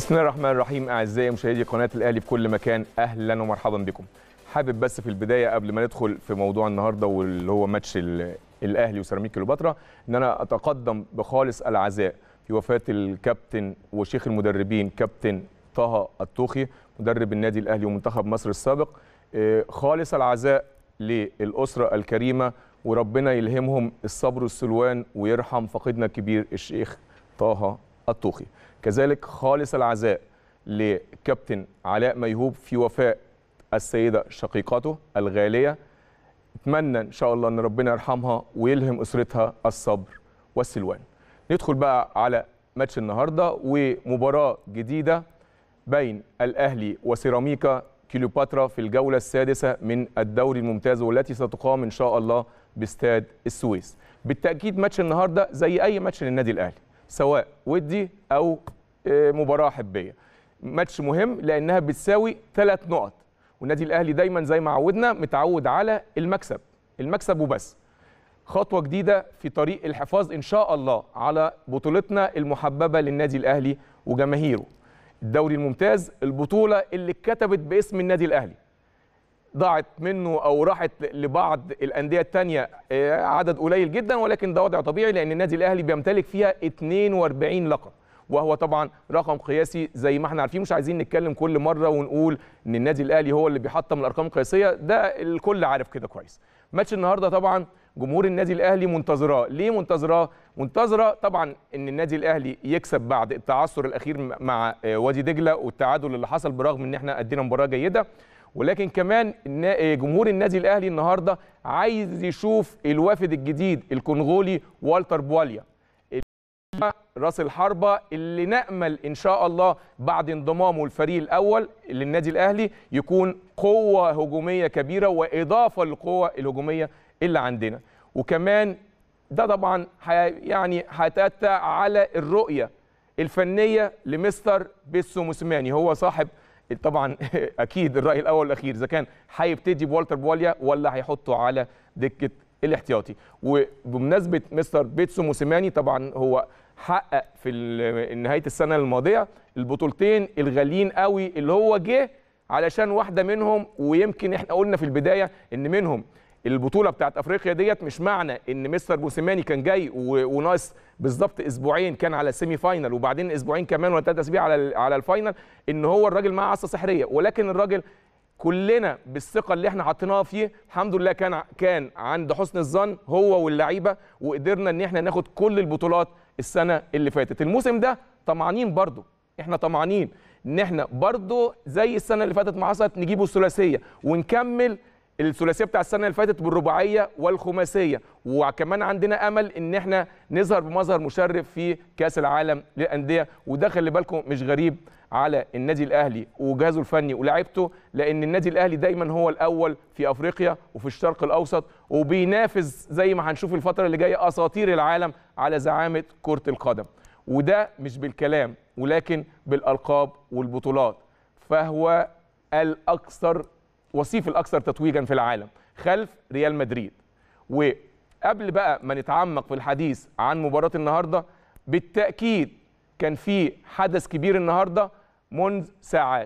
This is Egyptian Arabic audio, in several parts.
بسم الله الرحمن الرحيم اعزائي مشاهدي قناه الاهلي في كل مكان اهلا ومرحبا بكم حابب بس في البدايه قبل ما ندخل في موضوع النهارده واللي هو ماتش ال- الاهلي وسيراميكا كليوباترا ان انا اتقدم بخالص العزاء في وفاه الكابتن وشيخ المدربين كابتن طه الطوخي مدرب النادي الاهلي ومنتخب مصر السابق آه، خالص العزاء للاسره الكريمه وربنا يلهمهم الصبر والسلوان ويرحم فقدنا الكبير الشيخ طه الطوخي كذلك خالص العزاء لكابتن علاء ميهوب في وفاة السيدة شقيقته الغالية اتمنى ان شاء الله ان ربنا يرحمها ويلهم اسرتها الصبر والسلوان ندخل بقى على ماتش النهارده ومباراه جديده بين الاهلي وسيراميكا كيلوباترا في الجوله السادسه من الدوري الممتاز والتي ستقام ان شاء الله باستاد السويس بالتاكيد ماتش النهارده زي اي ماتش للنادي الاهلي سواء ودي او آه، مباراه حبيه ماتش مهم لانها بتساوي ثلاث نقط والنادي الاهلي دايما زي ما عودنا متعود على المكسب المكسب وبس خطوه جديده في طريق الحفاظ ان شاء الله على بطولتنا المحببه للنادي الاهلي وجماهيره الدوري الممتاز البطوله اللي اتكتبت باسم النادي الاهلي ضاعت منه او راحت لبعض الانديه الثانيه عدد قليل جدا ولكن ده وضع طبيعي لان النادي الاهلي بيمتلك فيها 42 لقب وهو طبعا رقم قياسي زي ما احنا عارفين مش عايزين نتكلم كل مره ونقول ان النادي الاهلي هو اللي بيحطم الارقام القياسيه ده الكل عارف كده كويس ماتش النهارده طبعا جمهور النادي الاهلي منتظراه ليه منتظراه منتظره طبعا ان النادي الاهلي يكسب بعد التعثر الاخير مع وادي دجله والتعادل اللي حصل برغم ان احنا ادينا مباراه جيده ولكن كمان النا- جمهور النادي الاهلي النهارده عايز يشوف الوافد الجديد الكونغولي والتر بواليا راس الحربة اللي نأمل إن شاء الله بعد انضمامه الفريق الأول للنادي الأهلي يكون قوة هجومية كبيرة وإضافة للقوة الهجومية اللي عندنا وكمان ده طبعا ح- يعني هيتأتى على الرؤية الفنية لمستر بيسو موسيماني هو صاحب طبعا اكيد الراي الاول والاخير اذا كان هيبتدي بوالتر بواليا ولا هيحطه على دكه الاحتياطي وبمناسبه مستر بيتسو موسيماني طبعا هو حقق في ال- نهايه السنه الماضيه البطولتين الغاليين قوي اللي هو جه علشان واحده منهم ويمكن احنا قلنا في البدايه ان منهم البطوله بتاعت افريقيا ديت مش معنى ان مستر موسيماني كان جاي و- وناقص بالظبط اسبوعين كان على السيمي فاينل وبعدين اسبوعين كمان ولا ثلاث اسابيع على ال- على الفاينل ان هو الراجل معاه عصا سحريه ولكن الراجل كلنا بالثقه اللي احنا حطيناها فيه الحمد لله كان ع- كان عند حسن الظن هو واللعيبه وقدرنا ان احنا ناخد كل البطولات السنه اللي فاتت الموسم ده طمعانين برضو احنا طمعانين ان احنا برضو زي السنه اللي فاتت ما حصلت نجيبوا الثلاثيه ونكمل الثلاثيه بتاع السنه اللي فاتت بالرباعيه والخماسيه وكمان عندنا امل ان احنا نظهر بمظهر مشرف في كاس العالم للانديه وده خلي بالكم مش غريب على النادي الاهلي وجهازه الفني ولاعيبته لان النادي الاهلي دايما هو الاول في افريقيا وفي الشرق الاوسط وبينافس زي ما هنشوف الفتره اللي جايه اساطير العالم على زعامه كره القدم وده مش بالكلام ولكن بالالقاب والبطولات فهو الاكثر وصيف الاكثر تتويجا في العالم خلف ريال مدريد وقبل بقى ما نتعمق في الحديث عن مباراه النهارده بالتاكيد كان في حدث كبير النهارده منذ ساعات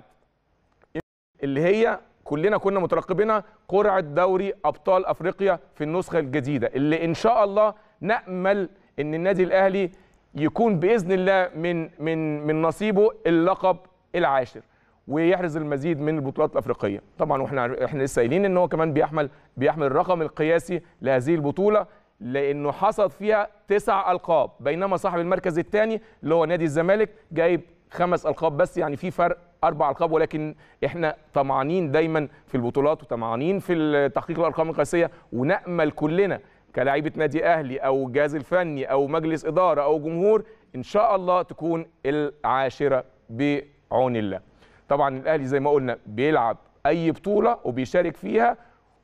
اللي هي كلنا كنا مترقبينها قرعه دوري ابطال افريقيا في النسخه الجديده اللي ان شاء الله نامل ان النادي الاهلي يكون باذن الله من من من نصيبه اللقب العاشر ويحرز المزيد من البطولات الافريقيه طبعا واحنا عارف- احنا لسه قايلين ان هو كمان بيحمل بيحمل الرقم القياسي لهذه البطوله لانه حصد فيها تسع القاب بينما صاحب المركز الثاني اللي هو نادي الزمالك جايب خمس القاب بس يعني في فرق اربع القاب ولكن احنا طمعانين دايما في البطولات وطمعانين في تحقيق الارقام القياسيه ونامل كلنا كلاعيبه نادي اهلي او الجهاز الفني او مجلس اداره او جمهور ان شاء الله تكون العاشره بعون الله طبعا الاهلي زي ما قلنا بيلعب اي بطوله وبيشارك فيها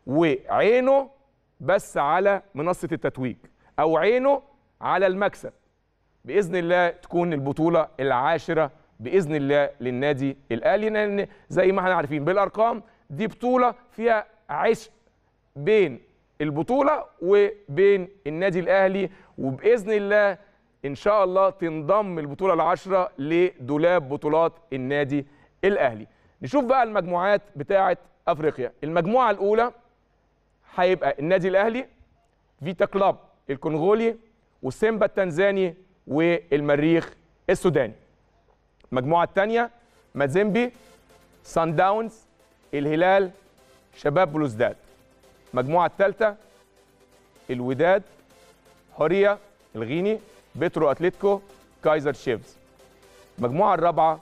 وعينه بس على منصه التتويج او عينه على المكسب باذن الله تكون البطوله العاشره باذن الله للنادي الاهلي لان زي ما احنا عارفين بالارقام دي بطوله فيها عشق بين البطوله وبين النادي الاهلي وباذن الله ان شاء الله تنضم البطوله العشره لدولاب بطولات النادي الاهلي نشوف بقى المجموعات بتاعه افريقيا المجموعه الاولى هيبقى النادي الاهلي فيتا كلاب الكونغولي وسيمبا التنزاني والمريخ السوداني المجموعه الثانيه مازيمبي سان داونز الهلال شباب بلوزداد المجموعه الثالثه الوداد هوريا الغيني بيترو اتلتيكو كايزر شيفز المجموعه الرابعه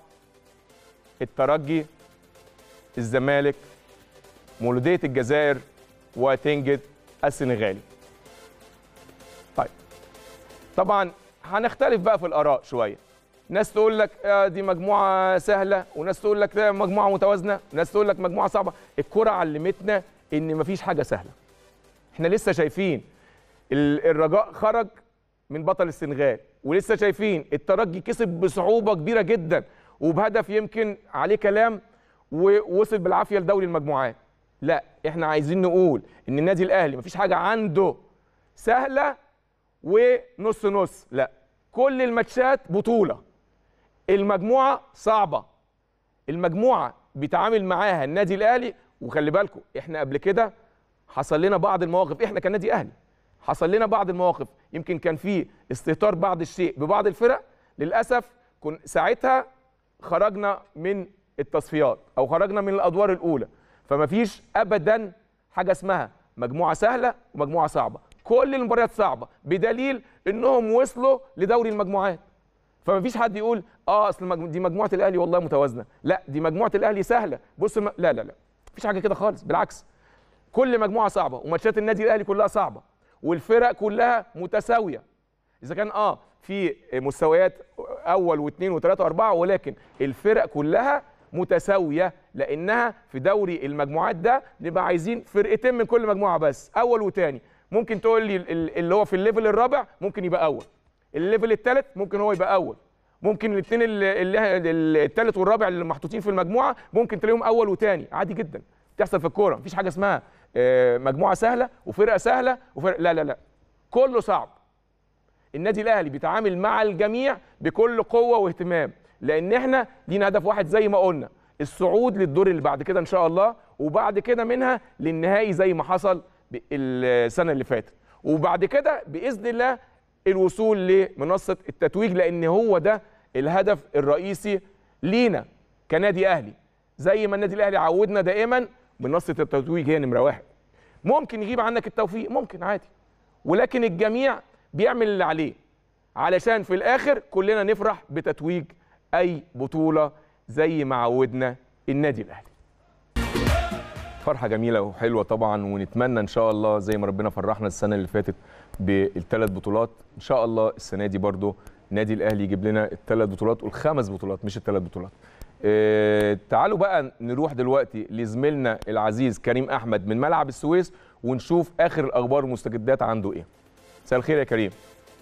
الترجي الزمالك مولوديه الجزائر وتنجد السنغالي طيب طبعا هنختلف بقى في الاراء شويه ناس تقول لك آه دي مجموعه سهله وناس تقول لك ده مجموعه متوازنه وناس تقول لك مجموعه صعبه الكره علمتنا ان مفيش حاجه سهله احنا لسه شايفين الرجاء خرج من بطل السنغال ولسه شايفين الترجي كسب بصعوبه كبيره جدا وبهدف يمكن عليه كلام ووصل بالعافيه لدوري المجموعات لا احنا عايزين نقول ان النادي الاهلي مفيش حاجه عنده سهله ونص نص لا كل الماتشات بطوله المجموعه صعبه المجموعه بيتعامل معاها النادي الاهلي وخلي بالكم احنا قبل كده حصل لنا بعض المواقف احنا كنادي اهلي حصل لنا بعض المواقف يمكن كان في استهتار بعض الشيء ببعض الفرق للاسف كن ساعتها خرجنا من التصفيات او خرجنا من الادوار الاولى فما فيش ابدا حاجه اسمها مجموعه سهله ومجموعه صعبه كل المباريات صعبه بدليل انهم وصلوا لدوري المجموعات فما فيش حد يقول اه اصل دي مجموعه الاهلي والله متوازنه لا دي مجموعه الاهلي سهله بص لا لا لا مفيش حاجه كده خالص بالعكس كل مجموعه صعبه وماتشات النادي الاهلي كلها صعبه والفرق كلها متساويه اذا كان اه في مستويات اول واثنين وثلاثه واربعه ولكن الفرق كلها متساويه لانها في دوري المجموعات ده نبقى عايزين فرقتين من كل مجموعه بس اول وثاني ممكن تقول لي اللي هو في الليفل الرابع ممكن يبقى اول الليفل الثالث ممكن هو يبقى اول ممكن الاثنين الثالث والرابع اللي محطوطين في المجموعه ممكن تلاقيهم اول وثاني عادي جدا بتحصل في الكوره مفيش حاجه اسمها مجموعه سهله وفرقه سهله وفرقة لا لا لا كله صعب النادي الاهلي بيتعامل مع الجميع بكل قوه واهتمام لان احنا لينا هدف واحد زي ما قلنا الصعود للدور اللي بعد كده ان شاء الله وبعد كده منها للنهائي زي ما حصل السنه اللي فاتت وبعد كده باذن الله الوصول لمنصه التتويج لان هو ده الهدف الرئيسي لينا كنادي اهلي زي ما النادي الاهلي عودنا دائما منصه التتويج هي نمره واحد ممكن يغيب عنك التوفيق ممكن عادي ولكن الجميع بيعمل اللي عليه علشان في الاخر كلنا نفرح بتتويج اي بطوله زي ما عودنا النادي الاهلي فرحه جميله وحلوه طبعا ونتمنى ان شاء الله زي ما ربنا فرحنا السنه اللي فاتت بالثلاث بطولات ان شاء الله السنه دي برضو النادي الاهلي يجيب لنا الثلاث بطولات والخمس بطولات مش الثلاث بطولات إيه تعالوا بقى نروح دلوقتي لزميلنا العزيز كريم احمد من ملعب السويس ونشوف اخر الاخبار والمستجدات عنده ايه مساء الخير يا كريم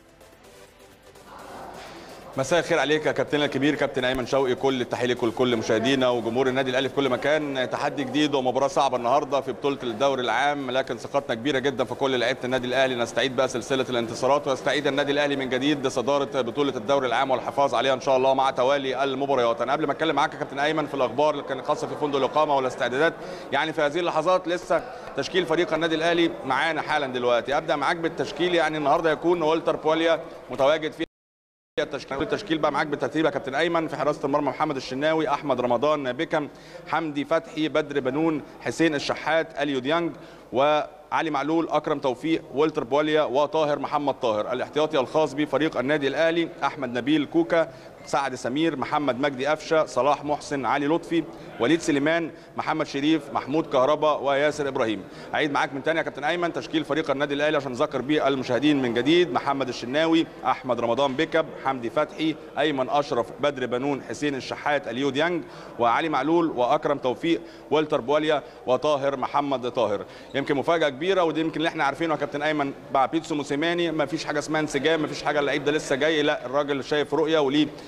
مساء الخير عليك يا كابتن الكبير كابتن ايمن شوقي كل التحيه لكم لكل مشاهدينا وجمهور النادي الاهلي في كل مكان تحدي جديد ومباراه صعبه النهارده في بطوله الدوري العام لكن ثقتنا كبيره جدا في كل لعيبه النادي الاهلي نستعيد بقى سلسله الانتصارات ويستعيد النادي الاهلي من جديد صداره بطوله الدوري العام والحفاظ عليها ان شاء الله مع توالي المباريات انا قبل ما اتكلم معاك يا كابتن ايمن في الاخبار اللي كانت خاصه في فندق الاقامه والاستعدادات يعني في هذه اللحظات لسه تشكيل فريق النادي الاهلي معانا حالا دلوقتي ابدا معاك بالتشكيل يعني النهارده يكون والتر بوليا متواجد في التشكيل التشكيل بقى معاك بالترتيب يا كابتن ايمن في حراسه المرمى محمد الشناوي احمد رمضان بيكم حمدي فتحي بدر بنون حسين الشحات اليو ديانج وعلي معلول اكرم توفيق والتر بوليا وطاهر محمد طاهر الاحتياطي الخاص بفريق النادي الاهلي احمد نبيل كوكا سعد سمير محمد مجدي قفشه صلاح محسن علي لطفي وليد سليمان محمد شريف محمود كهربا وياسر ابراهيم اعيد معاك من تاني يا كابتن ايمن تشكيل فريق النادي الاهلي عشان نذكر بيه المشاهدين من جديد محمد الشناوي احمد رمضان بيكب حمدي فتحي ايمن اشرف بدر بنون حسين الشحات اليو ديانج وعلي معلول واكرم توفيق والتر بواليا وطاهر محمد طاهر يمكن مفاجاه كبيره ودي يمكن اللي احنا عارفينه يا كابتن ايمن مع بيتسو موسيماني ما فيش حاجه اسمها انسجام ما فيش حاجه اللعيب ده لسه جاي لا الراجل شايف رؤيه وليه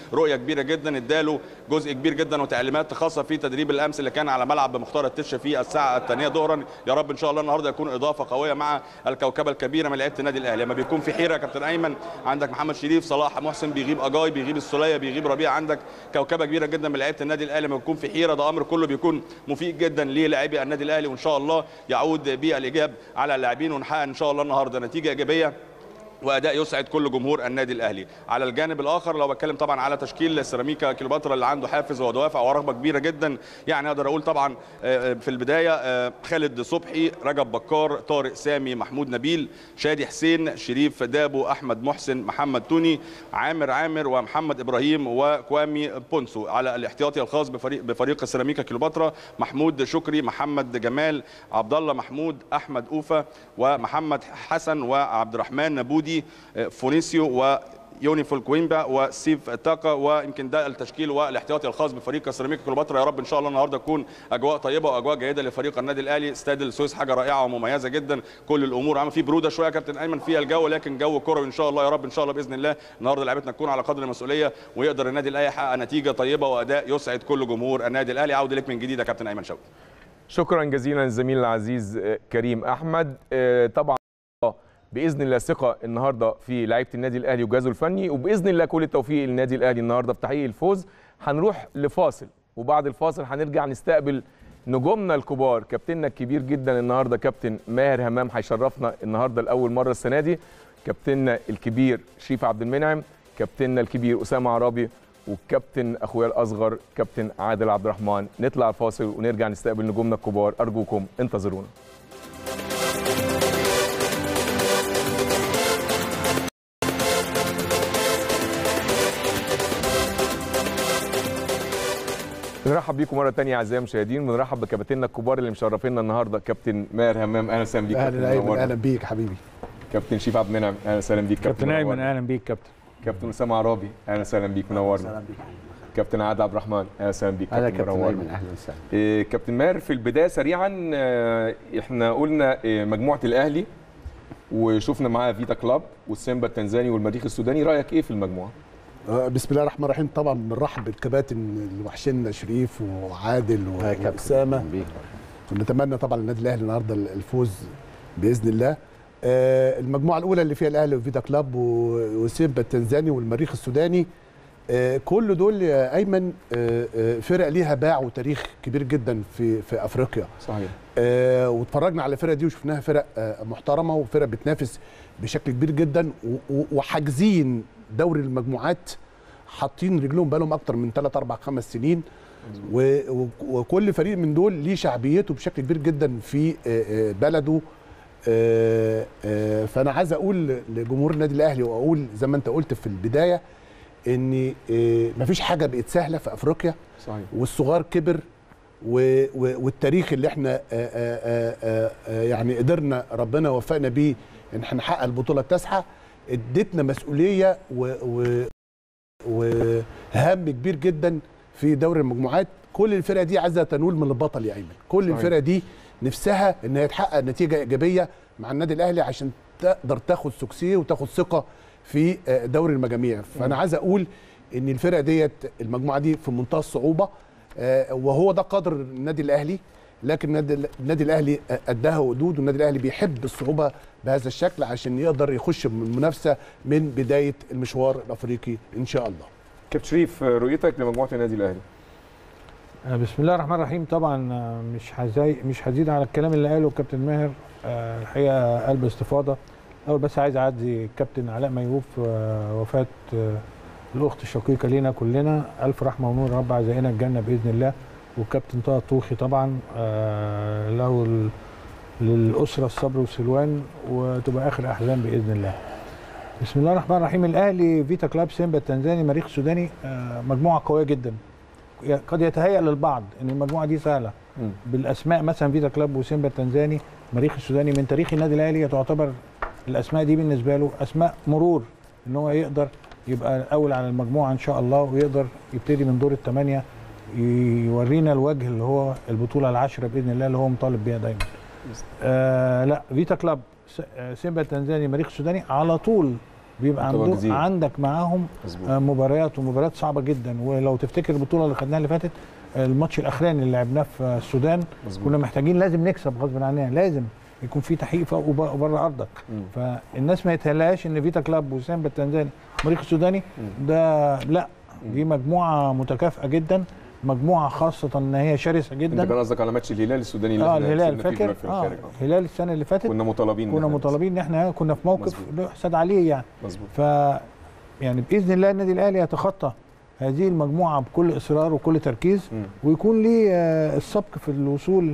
رؤيه كبيره جدا اداله جزء كبير جدا وتعليمات خاصه في تدريب الامس اللي كان على ملعب مختار التشه في الساعه الثانيه ظهرا يا رب ان شاء الله النهارده يكون اضافه قويه مع الكوكبه الكبيره من لعيبه النادي الاهلي لما بيكون في حيره يا كابتن ايمن عندك محمد شريف صلاح محسن بيغيب اجاي بيغيب السوليه بيغيب ربيع عندك كوكبه كبيره جدا من لعيبه النادي الاهلي لما بيكون في حيره ده امر كله بيكون مفيد جدا للاعبي النادي الاهلي وان شاء الله يعود بالايجاب على اللاعبين ونحقق ان شاء الله النهارده نتيجه ايجابيه واداء يسعد كل جمهور النادي الاهلي على الجانب الاخر لو بتكلم طبعا على تشكيل سيراميكا كليوباترا اللي عنده حافز ودوافع ورغبه كبيره جدا يعني اقدر اقول طبعا في البدايه خالد صبحي رجب بكار طارق سامي محمود نبيل شادي حسين شريف دابو احمد محسن محمد توني عامر عامر ومحمد ابراهيم وكوامي بونسو على الاحتياطي الخاص بفريق بفريق سيراميكا كليوباترا محمود شكري محمد جمال عبد الله محمود احمد اوفا ومحمد حسن وعبد الرحمن نبودي فونيسيو و يوني فولكويمبا وسيف تاكا ويمكن ده التشكيل والاحتياطي الخاص بفريق سيراميكا كليوباترا يا رب ان شاء الله النهارده تكون اجواء طيبه واجواء جيده لفريق النادي الاهلي استاد السويس حاجه رائعه ومميزه جدا كل الامور عامل فيه بروده شويه يا كابتن ايمن في الجو لكن جو كروي ان شاء الله يا رب ان شاء الله باذن الله النهارده لعيبتنا تكون على قدر المسؤوليه ويقدر النادي الاهلي يحقق نتيجه طيبه واداء يسعد كل جمهور النادي الاهلي عوده لك من جديد يا كابتن ايمن شوقي شكرا جزيلا للزميل العزيز كريم احمد طبعا باذن الله ثقه النهارده في لعيبه النادي الاهلي وجهازه الفني وباذن الله كل التوفيق للنادي الاهلي النهارده في تحقيق الفوز هنروح لفاصل وبعد الفاصل هنرجع نستقبل نجومنا الكبار كابتننا الكبير جدا النهارده كابتن ماهر همام هيشرفنا النهارده لاول مره السنه دي كابتننا الكبير شريف عبد المنعم كابتننا الكبير اسامه عرابي والكابتن اخويا الاصغر كابتن عادل عبد الرحمن نطلع الفاصل ونرجع نستقبل نجومنا الكبار ارجوكم انتظرونا بنرحب بيكم مره ثانيه اعزائي المشاهدين بنرحب بكابتننا الكبار اللي مشرفينا النهارده كابتن ماهر همام اهلا وسهلا بيك اهلا اهلا اهلا بيك حبيبي كابتن شريف عبد المنعم اهلا وسهلا بيك كابتن ايمن اهلا بيك كابتن كابتن اسامه عرابي اهلا وسهلا بيك منورنا اهلا بيك كابتن عادل عبد الرحمن اهلا وسهلا بيك اهلا كابتن ايمن اهلا وسهلا إيه كابتن ماهر في البدايه سريعا اه احنا قلنا إيه مجموعه الاهلي وشفنا معاها فيتا كلاب والسيمبا التنزاني والمريخ السوداني رايك ايه في المجموعه بسم الله الرحمن الرحيم طبعا بنرحب بالكباتن اللي وحشنا شريف وعادل واسامه ونتمنى طبعا للنادي الاهلي النهارده الفوز باذن الله المجموعه الاولى اللي فيها الاهلي وفيتا كلاب وسيمبا التنزاني والمريخ السوداني كل دول يا ايمن فرق ليها باع وتاريخ كبير جدا في في افريقيا صحيح واتفرجنا على الفرق دي وشفناها فرق محترمه وفرق بتنافس بشكل كبير جدا وحاجزين دوري المجموعات حاطين رجلهم بقالهم اكتر من 3 4 5 سنين وكل فريق من دول ليه شعبيته بشكل كبير جدا في بلده فانا عايز اقول لجمهور النادي الاهلي واقول زي ما انت قلت في البدايه ان مفيش حاجه بقت سهله في افريقيا صحيح والصغار كبر والتاريخ اللي احنا يعني قدرنا ربنا وفقنا بيه ان احنا نحقق البطوله التاسعه ادتنا مسؤوليه و... وهم كبير جدا في دوري المجموعات كل الفرقه دي عايزه تنول من البطل يا ايمن كل صحيح. الفرقه دي نفسها ان هي تحقق نتيجه ايجابيه مع النادي الاهلي عشان تقدر تاخد سوكسيه وتاخد ثقه في دوري المجاميع فانا عايز اقول ان الفرقه ديت المجموعه دي في منتهى الصعوبه وهو ده قدر النادي الاهلي لكن النادي الاهلي اداها ودود والنادي الاهلي بيحب الصعوبه بهذا الشكل عشان يقدر يخش المنافسه من بدايه المشوار الافريقي ان شاء الله. كابتن شريف رؤيتك لمجموعه النادي الاهلي؟ بسم الله الرحمن الرحيم طبعا مش هزي مش هزيد على الكلام اللي قاله كابتن ماهر الحقيقه قلب استفاضه اول بس عايز اعزي الكابتن علاء ميهوب وفاه الاخت الشقيقه لينا كلنا الف رحمه ونور رب عزائنا الجنه باذن الله والكابتن طه طوخي طبعا آه له للاسره الصبر والسلوان وتبقى اخر احزان باذن الله. بسم الله الرحمن الرحيم الاهلي فيتا كلاب سيمبا التنزاني مريخ السوداني آه مجموعه قويه جدا قد يتهيأ للبعض ان المجموعه دي سهله م. بالاسماء مثلا فيتا كلاب وسيمبا التنزاني مريخ السوداني من تاريخ النادي الاهلي تعتبر الاسماء دي بالنسبه له اسماء مرور ان هو يقدر يبقى الاول على المجموعه ان شاء الله ويقدر يبتدي من دور الثمانيه يورينا الوجه اللي هو البطوله العاشره باذن الله اللي هو مطالب بيها دايما. آه لا فيتا كلاب سيمبا التنزاني مريخ السوداني على طول بيبقى متواجدين. عندك عندك معاهم مظبوط آه، مباريات ومباريات صعبه جدا ولو تفتكر البطوله اللي خدناها اللي فاتت آه، الماتش الاخراني اللي لعبناه في آه، السودان مظبوط. كنا محتاجين لازم نكسب غصب عننا لازم يكون في تحقيق فوق وب- وبره ارضك مم. فالناس ما يتهيألهاش ان فيتا كلاب وسامبا التنزاني المريخ السوداني ده لا دي مجموعه متكافئه جدا مجموعه خاصه ان هي شرسه انت جدا كان قصدك على ماتش الهلال السوداني اللي اه احنا الهلال كسبنا فيه فاكر في اه الخارج. الهلال السنه اللي فاتت كنا مطالبين إن كنا إحنا مطالبين ان احنا كنا في موقف مظبوط. لا يحسد عليه يعني مظبوط ف يعني باذن الله النادي الاهلي يتخطى هذه المجموعه بكل اصرار وكل تركيز مم. ويكون ليه آه، السبق في الوصول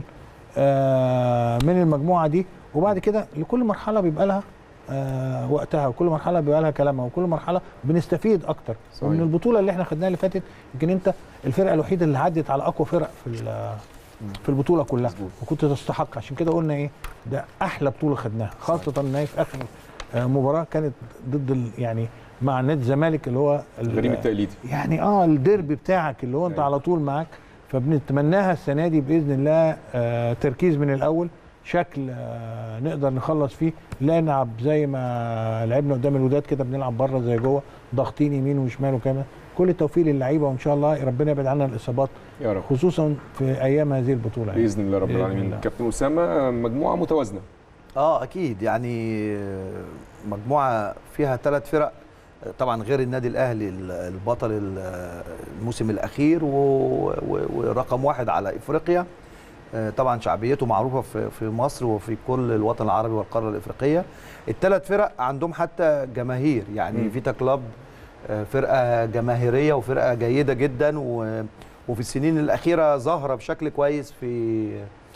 آه، من المجموعه دي وبعد كده لكل مرحله بيبقى لها آه، وقتها وكل مرحله بيبقى لها كلامها وكل مرحله بنستفيد اكتر صحيح. ومن البطوله اللي احنا خدناها اللي فاتت يمكن انت الفرقه الوحيده اللي عدت على اقوى فرق في ال- في البطوله كلها مظبوط. وكنت تستحق عشان كده قلنا ايه ده احلى بطوله خدناها خاصه ان هي في اخر آه، مباراه كانت ضد ال- يعني مع نادي الزمالك اللي هو ال- الغريم التقليدي يعني اه الديربي بتاعك اللي هو انت أيوة. على طول معاك فبنتمناها السنه دي باذن الله آه تركيز من الاول شكل آه نقدر نخلص فيه لا نلعب زي ما لعبنا قدام الوداد كده بنلعب بره زي جوه ضاغطين يمين وشمال وكمان كل التوفيق للعيبه وان شاء الله ربنا يبعد عنا الاصابات يا رب خصوصا في ايام هذه البطوله يعني. باذن الله رب بإذن العالمين الله. كابتن اسامه مجموعه متوازنه اه اكيد يعني آه، مجموعه فيها ثلاث فرق آه، طبعا غير النادي الاهلي ال- البطل ال- آه، الموسم الاخير و- و- ورقم واحد على افريقيا آه، طبعا شعبيته معروفه في في مصر وفي كل الوطن العربي والقاره الافريقيه الثلاث فرق عندهم حتى جماهير يعني مم. فيتا كلاب آه، فرقه جماهيريه وفرقه جيده جدا و- وفي السنين الاخيره ظاهره بشكل كويس في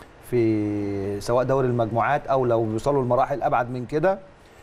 في سواء دوري المجموعات او لو بيوصلوا لمراحل ابعد من كده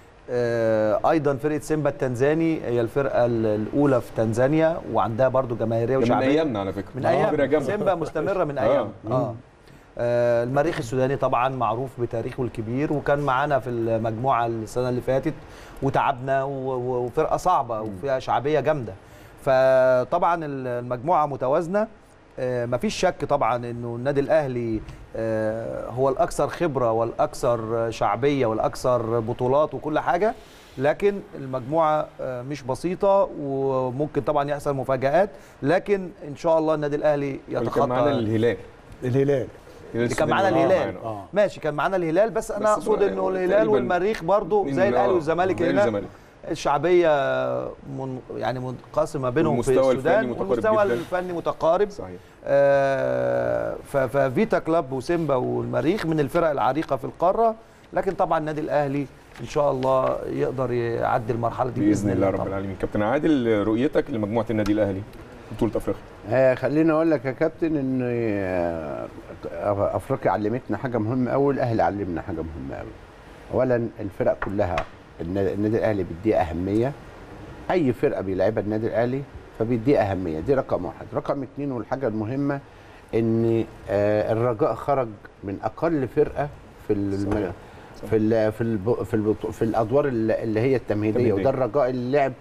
آه، ايضا فرقه سيمبا التنزاني هي الفرقه ال- الاولى في تنزانيا وعندها برضو جماهيريه ده من وشعبيه ايامنا على فكره من فرقة ايام جامدة. سيمبا مستمره من آه. ايام مم. اه آه، المريخ السوداني طبعا معروف بتاريخه الكبير وكان معانا في المجموعه السنه اللي فاتت وتعبنا و- و- وفرقه صعبه وفيها شعبيه جامده فطبعا المجموعه متوازنه آه، مفيش شك طبعا انه النادي الاهلي آه، هو الاكثر خبره والاكثر شعبيه والاكثر بطولات وكل حاجه لكن المجموعه آه، مش بسيطه وممكن طبعا يحصل مفاجات لكن ان شاء الله النادي الاهلي اللي كان معانا يتخطى الهلال الهلال اللي كان معانا السوداني. الهلال آه، معانا. ماشي كان معانا الهلال بس انا بس اقصد بقى انه الهلال تقريباً والمريخ برضو اتنين زي من- الاهلي آه، والزمالك زي هنا الزمالك. الشعبيه من يعني منقسمه بينهم في والمستوى السودان الفني متقارب والمستوى جداً. الفني متقارب صحيح آه، ف- ففيتا كلاب وسيمبا والمريخ من الفرق العريقه في القاره لكن طبعا النادي الاهلي ان شاء الله يقدر يعدي المرحله دي باذن الله رب طبعاً. العالمين كابتن عادل رؤيتك لمجموعه النادي الاهلي بطوله افريقيا آه خليني اقول لك يا كابتن ان آه، افريقيا علمتنا حاجه مهمه قوي الاهلي علمنا حاجه مهمه قوي اولا الفرق كلها النا- النادي الاهلي بيديه اهميه اي فرقه بيلعبها النادي الاهلي فبيديه اهميه دي رقم واحد رقم اتنين والحاجه المهمه ان آه الرجاء خرج من اقل فرقه في الم... صحيح. في ال... في الب... في, البط... في الادوار اللي اللي هي التمهيديه التمهيدية. وده الرجاء اللي لعب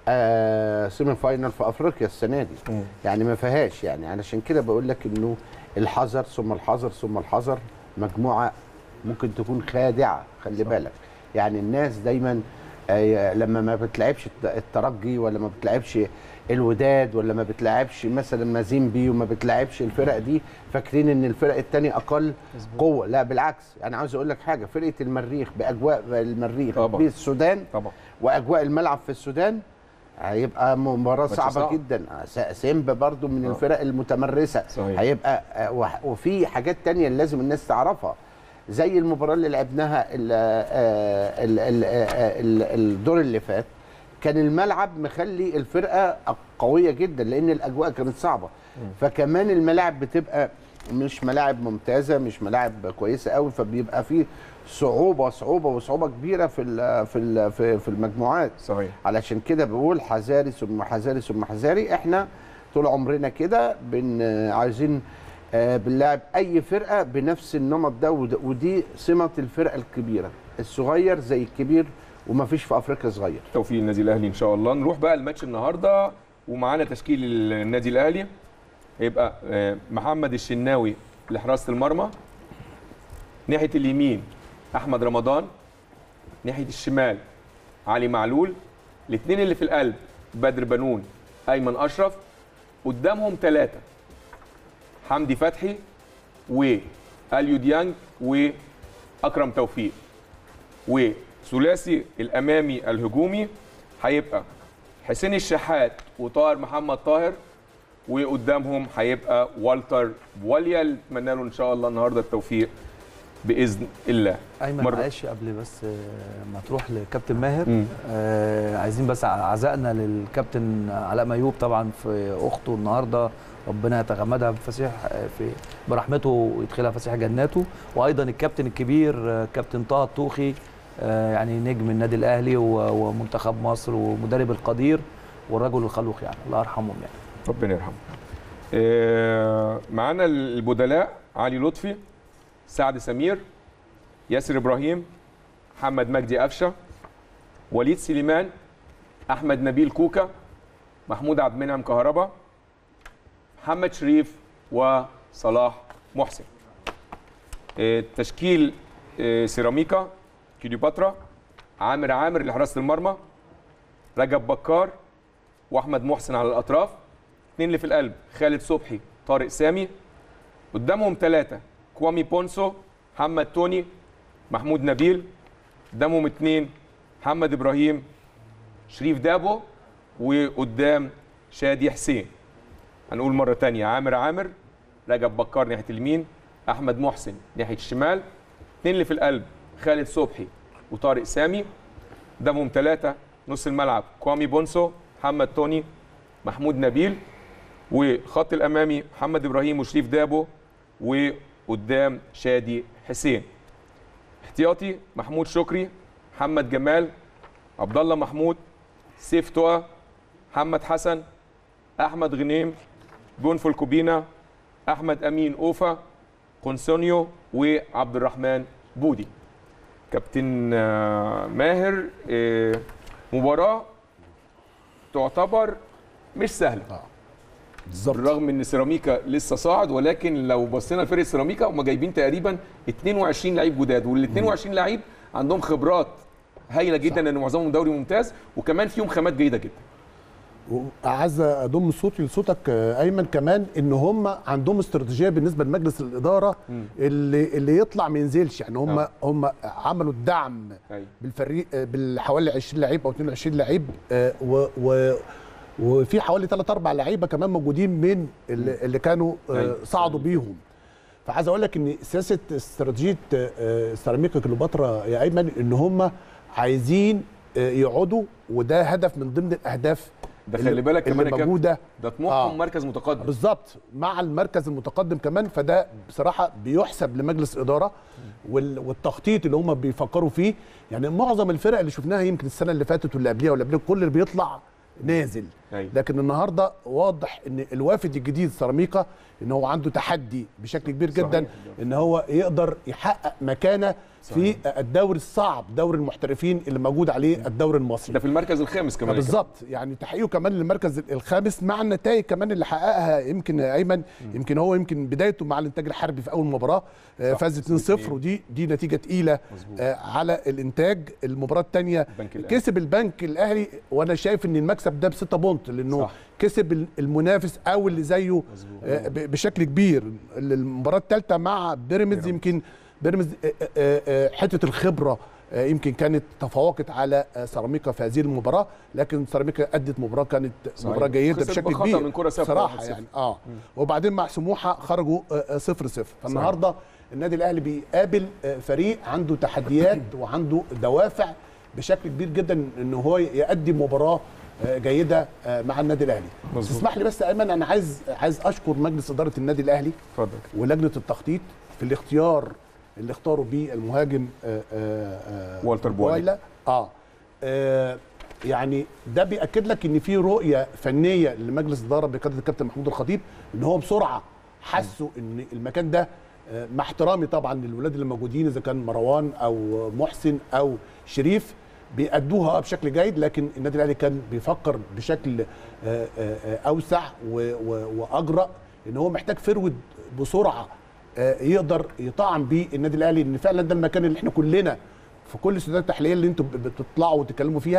آه سيمي فاينال في افريقيا السنه دي مم. يعني ما فيهاش يعني علشان كده بقول لك انه الحذر ثم الحذر ثم الحذر مجموعه ممكن تكون خادعه خلي بالك يعني الناس دايما آه، لما ما بتلعبش الت- الترجي ولا ما بتلعبش الوداد ولا ما بتلعبش مثلا مازيمبي وما بتلعبش الفرق دي فاكرين ان الفرق التانية اقل قوه لا بالعكس انا عاوز اقول لك حاجه فرقه المريخ باجواء المريخ طبعا. بالسودان طبعا واجواء الملعب في السودان هيبقى مباراه ماتش صعبه صعب. جدا س- سيمبا برضو من آه. الفرق المتمرسه صحيح. هيبقى آه، وح- وفي حاجات تانية اللي لازم الناس تعرفها زي المباراه اللي لعبناها ال- آه، ال- ال- آه، ال- الدور اللي فات كان الملعب مخلي الفرقه قويه جدا لان الاجواء كانت صعبه فكمان الملاعب بتبقى مش ملاعب ممتازه مش ملاعب كويسه قوي فبيبقى في صعوبه صعوبه وصعوبه كبيره في ال في ال في, في المجموعات صحيح علشان كده بقول حذاري ثم حذاري ثم حذاري احنا طول عمرنا كده بن عايزين آه، بنلاعب اي فرقه بنفس النمط ده ود- ودي سمه الفرقه الكبيره الصغير زي الكبير ومفيش في افريقيا صغير توفيق النادي الاهلي ان شاء الله نروح بقى الماتش النهارده ومعانا تشكيل النادي الاهلي هيبقى آه، محمد الشناوي لحراسه المرمى ناحيه اليمين احمد رمضان ناحيه الشمال علي معلول الاثنين اللي في القلب بدر بنون ايمن اشرف قدامهم ثلاثه حمدي فتحي واليو ديانج واكرم توفيق وثلاثي الامامي الهجومي هيبقى حسين الشحات وطاهر محمد طاهر وقدامهم هيبقى والتر بواليا نتمنى له ان شاء الله النهارده التوفيق باذن الله ايمن مرة. معلش قبل بس آه، ما تروح لكابتن ماهر مم. آه عايزين بس عزائنا للكابتن علاء ميوب طبعا في اخته النهارده ربنا يتغمدها بفسيح آه، في برحمته ويدخلها فسيح جناته وايضا الكابتن الكبير آه، كابتن طه الطوخي آه يعني نجم النادي الاهلي و- ومنتخب مصر ومدرب القدير والرجل الخلوق يعني الله يرحمهم يعني ربنا يرحمه آه، معانا البدلاء علي لطفي سعد سمير ياسر ابراهيم محمد مجدي قفشه وليد سليمان احمد نبيل كوكا محمود عبد المنعم كهربا محمد شريف وصلاح محسن آه، تشكيل آه، سيراميكا كليوباترا عامر عامر لحراسه المرمى رجب بكار واحمد محسن على الاطراف اثنين اللي في القلب خالد صبحي طارق سامي قدامهم ثلاثه كوامي بونسو محمد توني محمود نبيل قدامهم اثنين محمد ابراهيم شريف دابو وقدام شادي حسين هنقول مره تانية عامر عامر رجب بكار ناحيه اليمين احمد محسن ناحيه الشمال اثنين اللي في القلب خالد صبحي وطارق سامي قدامهم ثلاثه نص الملعب كوامي بونسو محمد توني محمود نبيل والخط الامامي محمد ابراهيم وشريف دابو وقدام شادي حسين احتياطي محمود شكري محمد جمال عبد الله محمود سيف توا محمد حسن احمد غنيم بونفل كوبينا احمد امين اوفا قنسونيو وعبد الرحمن بودي كابتن آه، ماهر آه، مباراه تعتبر مش سهله بالظبط بالرغم ان سيراميكا لسه صاعد ولكن لو بصينا لفرقه سيراميكا هم جايبين تقريبا 22 لعيب جداد وال 22 لعيب عندهم خبرات هايله جدا لان معظمهم دوري ممتاز وكمان فيهم خامات جيده جدا عايز اضم صوتي لصوتك آه، ايمن كمان ان هم عندهم استراتيجيه بالنسبه لمجلس الاداره اللي اللي يطلع ما ينزلش يعني هم آه. هم عملوا الدعم أيوة. بالفريق آه، بالحوالي 20 لعيب او 22 لعيب آه، و و وفي حوالي 3 4 لعيبه كمان موجودين من اللي, اللي كانوا آه، أيوة. صعدوا بيهم فعايز اقول لك ان سياسه استراتيجيه آه، سيراميكا كليوباترا يا ايمن ان هم عايزين آه، يقعدوا وده هدف من ضمن الاهداف ده اللي- خلي بالك اللي كمان يا كابتن موجوده ده طموحهم آه. مركز متقدم بالظبط مع المركز المتقدم كمان فده بصراحه بيحسب لمجلس الاداره وال- والتخطيط اللي هم بيفكروا فيه يعني معظم الفرق اللي شفناها يمكن السنه اللي فاتت واللي قبلها واللي قبلها كل اللي بيطلع نازل أيوة. لكن النهارده واضح ان الوافد الجديد سيراميكا ان هو عنده تحدي بشكل كبير جدا صحيح. ان هو يقدر يحقق مكانه في الدوري الصعب دوري المحترفين اللي موجود عليه الدوري المصري ده في المركز الخامس كمان يا بالظبط يعني تحقيقه كمان للمركز الخامس مع النتائج كمان اللي حققها يمكن يا ايمن يمكن هو يمكن بدايته مع الانتاج الحربي في اول مباراه آه، فاز 2-0 ودي دي نتيجه تقيله آه، على الانتاج المباراه الثانيه البنك الأهلي. كسب البنك الاهلي وانا شايف ان المكسب ده بستة بونت لانه صح. كسب ال- المنافس او اللي زيه آه، ب- بشكل كبير المباراه الثالثه مع بيراميدز يمكن بيراميدز آه، آه، آه، حته الخبره آه، يمكن كانت تفوقت على آه، سيراميكا في هذه المباراه لكن سيراميكا ادت مباراه كانت صحيح. مباراه جيده خسر بشكل بخطأ كبير من كرة ثابتة صراحه 1-0. يعني اه وبعدين مع سموحه خرجوا 0 0 فالنهارده النادي الاهلي بيقابل آه، فريق عنده تحديات وعنده دوافع بشكل كبير جدا ان هو يؤدي مباراه آه، جيده آه، مع النادي الاهلي مظبوط. تسمح لي بس يا ايمن انا عايز عايز اشكر مجلس اداره النادي الاهلي اتفضل ولجنه التخطيط في الاختيار اللي اختاروا بيه المهاجم آه، آه، آه، والتر بواليا. اه آه، يعني ده بياكد لك ان في رؤيه فنيه لمجلس الاداره بقياده الكابتن محمود الخطيب ان هو بسرعه حسوا ان المكان ده آه، مع احترامي طبعا للولاد اللي موجودين اذا كان مروان او محسن او شريف بيأدوها بشكل جيد لكن النادي الاهلي كان بيفكر بشكل آه، آه، آه، اوسع و- و- واجرأ ان هو محتاج فرود بسرعه آه، يقدر يطعم بيه النادي الاهلي ان فعلا ده المكان اللي احنا كلنا في كل السدات التحليليه اللي انتم بتطلعوا وتتكلموا فيها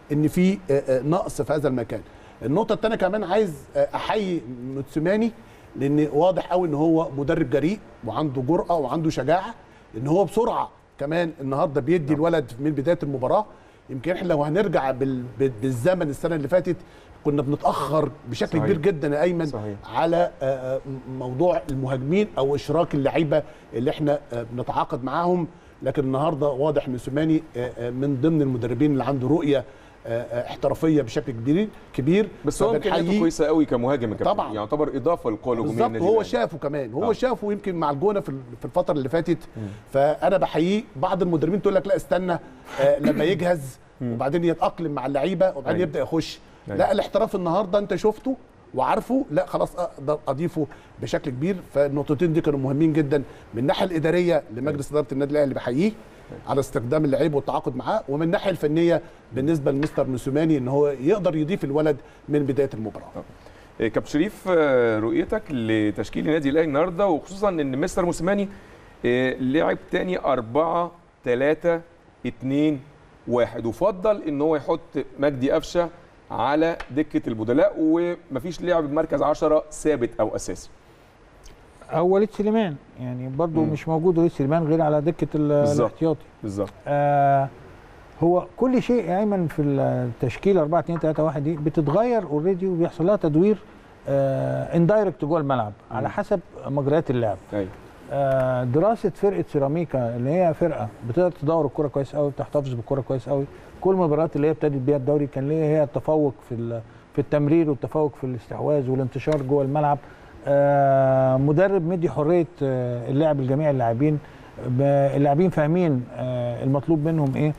ان في آه، آه، نقص في هذا المكان النقطه الثانيه كمان عايز آه، احيي موتسيماني لان واضح قوي ان هو مدرب جريء وعنده جرأه وعنده شجاعه ان هو بسرعه كمان النهارده بيدي الولد من بدايه المباراه يمكن احنا لو هنرجع بال- بال- بالزمن السنه اللي فاتت كنا بنتاخر بشكل صحيح. كبير جدا يا ايمن صحيح. على آه، آه، موضوع المهاجمين او اشراك اللعيبه اللي احنا آه، بنتعاقد معاهم لكن النهارده واضح ان سوماني آه، آه، من ضمن المدربين اللي عنده رؤيه آه، آه، احترافيه بشكل كبير كبير بس هو امكانياته فبنحييه. كويسه قوي كمهاجم يا كابتن طبعاً. يعتبر اضافه للقوه الهجوميه بالظبط للنادي هو الأهلي. شافه كمان هو آه. شافه يمكن مع الجونه في ال- في الفتره اللي فاتت فانا بحييه بعض المدربين تقول لك لا استنى آه لما يجهز وبعدين يتاقلم مع اللعيبه وبعدين أيوة. يبدا يخش أيوة. لا الاحتراف النهارده انت شفته وعارفه لا خلاص اقدر اضيفه بشكل كبير فالنقطتين دي كانوا مهمين جدا من الناحيه الاداريه لمجلس اداره النادي الاهلي بحييه على استخدام اللعيب والتعاقد معاه ومن الناحيه الفنيه بالنسبه لمستر موسوماني ان هو يقدر يضيف الولد من بدايه المباراه إيه، كابتن شريف آه، رؤيتك لتشكيل النادي الاهلي النهارده وخصوصا ان مستر موسيماني آه، لعب تاني 4 3 2 1 وفضل ان هو يحط مجدي قفشه على دكه البدلاء ومفيش لعب بمركز 10 ثابت او اساسي او وليد سليمان يعني برضو مم. مش موجود وليد سليمان غير على دكه ال- بالظبط. الاحتياطي بالظبط آه هو كل شيء يا ايمن في التشكيل 4 2 3 1 دي بتتغير اوريدي وبيحصل لها تدوير آه اندايركت جوه الملعب على حسب مجريات اللعب ايوه آه دراسه فرقه سيراميكا اللي هي فرقه بتقدر تدور الكره كويس قوي بتحتفظ بالكره كويس قوي كل المباريات اللي هي ابتدت بيها الدوري كان ليها هي التفوق في ال- في التمرير والتفوق في الاستحواذ والانتشار جوه الملعب آه مدرب مدي حريه آه اللعب لجميع اللاعبين ب- اللاعبين فاهمين آه المطلوب منهم ايه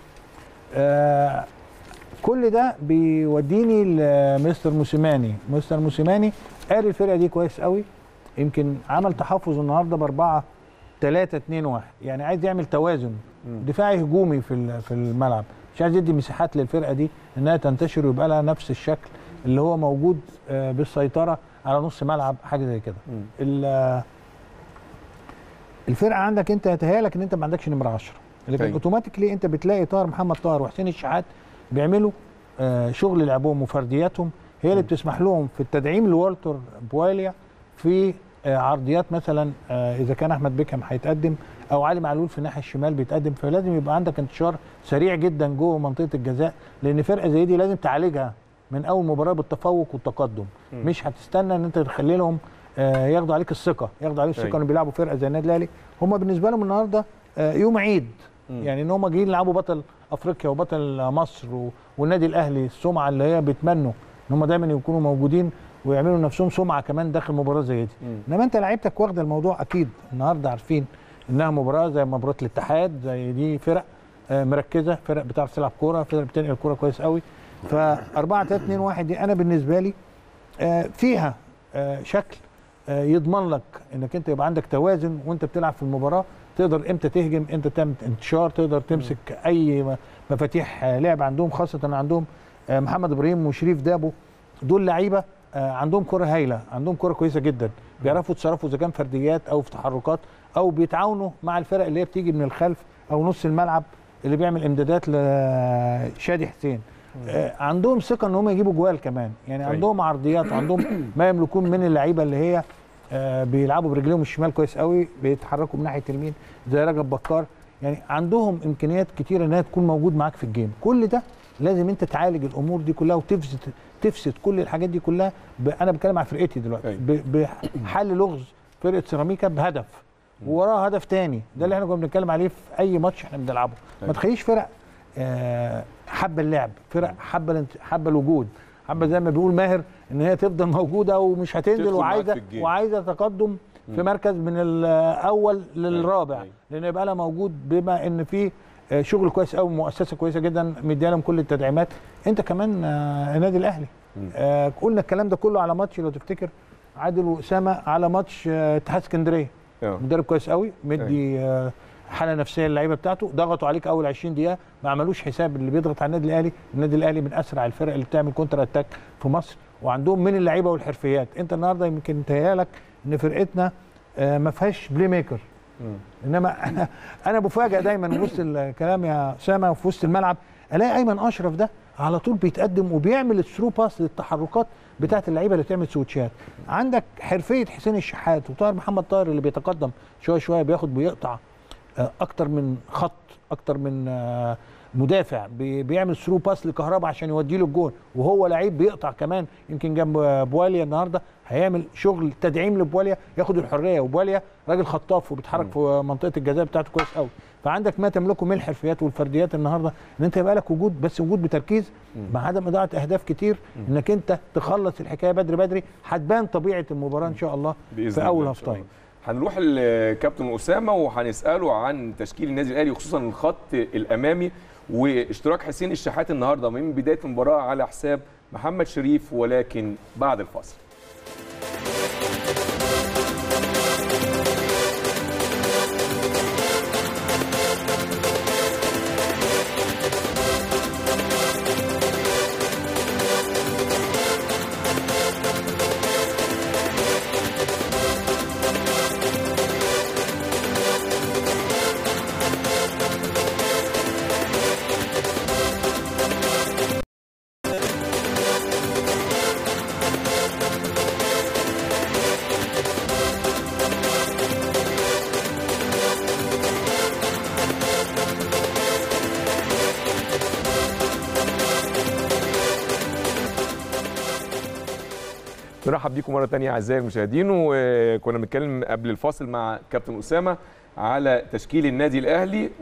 آه كل ده بيوديني لمستر موسيماني مستر موسيماني قاري الفرقه دي كويس قوي يمكن عمل تحفظ النهارده باربعه 3 2 1 يعني عايز يعمل توازن دفاعي هجومي في ال- في الملعب مش عايز يدي مساحات للفرقه دي انها تنتشر ويبقى لها نفس الشكل اللي هو موجود آه، بالسيطره على نص ملعب حاجه زي كده ال- آه، الفرقه عندك انت يتهيألك ان انت ما عندكش نمره 10 لكن أيوة. اوتوماتيكلي انت بتلاقي طاهر محمد طاهر وحسين الشحات بيعملوا آه، شغل لعبهم وفردياتهم هي اللي بتسمح لهم في التدعيم لوالتر بواليا في آه، عرضيات مثلا آه، اذا كان احمد بيكهام هيتقدم او علي معلول في الناحيه الشمال بيتقدم فلازم يبقى عندك انتشار سريع جدا جوه منطقه الجزاء لان فرقه زي دي لازم تعالجها من اول مباراه بالتفوق والتقدم مش هتستنى ان انت تخلي لهم آه، ياخدوا عليك الثقه ياخدوا عليك الثقه أيوة. انهم بيلعبوا فرقه زي النادي الاهلي هم بالنسبه لهم النهارده آه، يوم عيد يعني ان هم جايين يلعبوا بطل افريقيا وبطل مصر و- والنادي الاهلي السمعه اللي هي بيتمنوا ان هم دايما يكونوا موجودين ويعملوا لنفسهم سمعه كمان داخل مباراه زي دي انما انت لعيبتك واخده الموضوع اكيد النهارده عارفين انها مباراه زي مباراه الاتحاد زي دي فرق آه، مركزه فرق بتعرف تلعب كوره فرق بتنقل الكوره كويس قوي ف 4 3 2 1 دي انا بالنسبه لي آه، فيها آه، شكل آه، يضمن لك انك انت يبقى عندك توازن وانت بتلعب في المباراه تقدر امتى تهجم امتى تعمل انتشار تقدر تمسك اي م- مفاتيح آه، لعب عندهم خاصه ان عندهم آه، محمد ابراهيم وشريف دابو دول لعيبه آه، عندهم كره هايله عندهم كره كويسه جدا بيعرفوا يتصرفوا اذا كان فرديات او في تحركات او بيتعاونوا مع الفرق اللي هي بتيجي من الخلف او نص الملعب اللي بيعمل امدادات لشادي حسين آه، عندهم ثقه ان هم يجيبوا جوال كمان يعني أيوة. عندهم عرضيات وعندهم ما يملكون من اللعيبه اللي هي آه، بيلعبوا برجليهم الشمال كويس قوي بيتحركوا من ناحيه اليمين زي رجب بكار يعني عندهم امكانيات كتيره انها تكون موجود معاك في الجيم كل ده لازم انت تعالج الامور دي كلها وتفسد تفسد كل الحاجات دي كلها ب... انا بتكلم على فرقتي دلوقتي أيوة. ب... بحل لغز فرقه سيراميكا بهدف ووراه هدف تاني ده اللي احنا كنا بنتكلم عليه في اي ماتش احنا بنلعبه ما أيوة. تخليش فرق آه، حابه اللعب فرق حابه الانت- حابه الوجود حابه زي ما بيقول ماهر ان هي تفضل موجوده ومش هتنزل تدخل معاك وعايزه في الجيم. وعايزه تقدم في مركز من الاول للرابع أيوة. لان يبقى لها موجود بما ان في آه، شغل كويس قوي مؤسسه كويسه جدا مديها لهم كل التدعيمات انت كمان آه، النادي الاهلي آه، قلنا الكلام ده كله على ماتش لو تفتكر عادل واسامه على ماتش آه، اتحاد اسكندريه آه. مدرب كويس قوي مدي آه، حاله نفسيه للعيبه بتاعته ضغطوا عليك اول 20 دقيقه ما عملوش حساب اللي بيضغط على النادي الاهلي النادي الاهلي من اسرع الفرق اللي بتعمل كونتر اتاك في مصر وعندهم من اللعيبه والحرفيات انت النهارده يمكن تهيالك ان فرقتنا آه، ما فيهاش بلاي ميكر انما انا انا بفاجئ دايما وسط الكلام يا اسامه وفي وسط الملعب الاقي ايمن اشرف ده على طول بيتقدم وبيعمل الثرو باس للتحركات بتاعت اللعيبه اللي تعمل سويتشات عندك حرفيه حسين الشحات وطاهر محمد طاهر اللي بيتقدم شويه شويه بياخد بيقطع آه، اكتر من خط اكتر من آه، مدافع بي- بيعمل ثرو باس لكهربا عشان يودي له الجول وهو لعيب بيقطع كمان يمكن جنب آه، بواليا النهارده هيعمل شغل تدعيم لبواليا ياخد الحريه وبواليا راجل خطاف وبيتحرك في منطقه الجزاء بتاعته كويس قوي فعندك ما تملكه من الحرفيات والفرديات النهارده ان انت يبقى لك وجود بس وجود بتركيز مع عدم اضاعه اهداف كتير انك انت تخلص الحكايه بدري بدري هتبان طبيعه المباراه ان شاء الله بإذن في الله اول إن هاف شاء الله. تايم هنروح لكابتن اسامه وهنساله عن تشكيل النادي الاهلي وخصوصا الخط الامامي واشتراك حسين الشحات النهارده من بدايه المباراه على حساب محمد شريف ولكن بعد الفاصل نرحب بيكم مره تانية اعزائي المشاهدين وكنا بنتكلم قبل الفاصل مع كابتن اسامه على تشكيل النادي الاهلي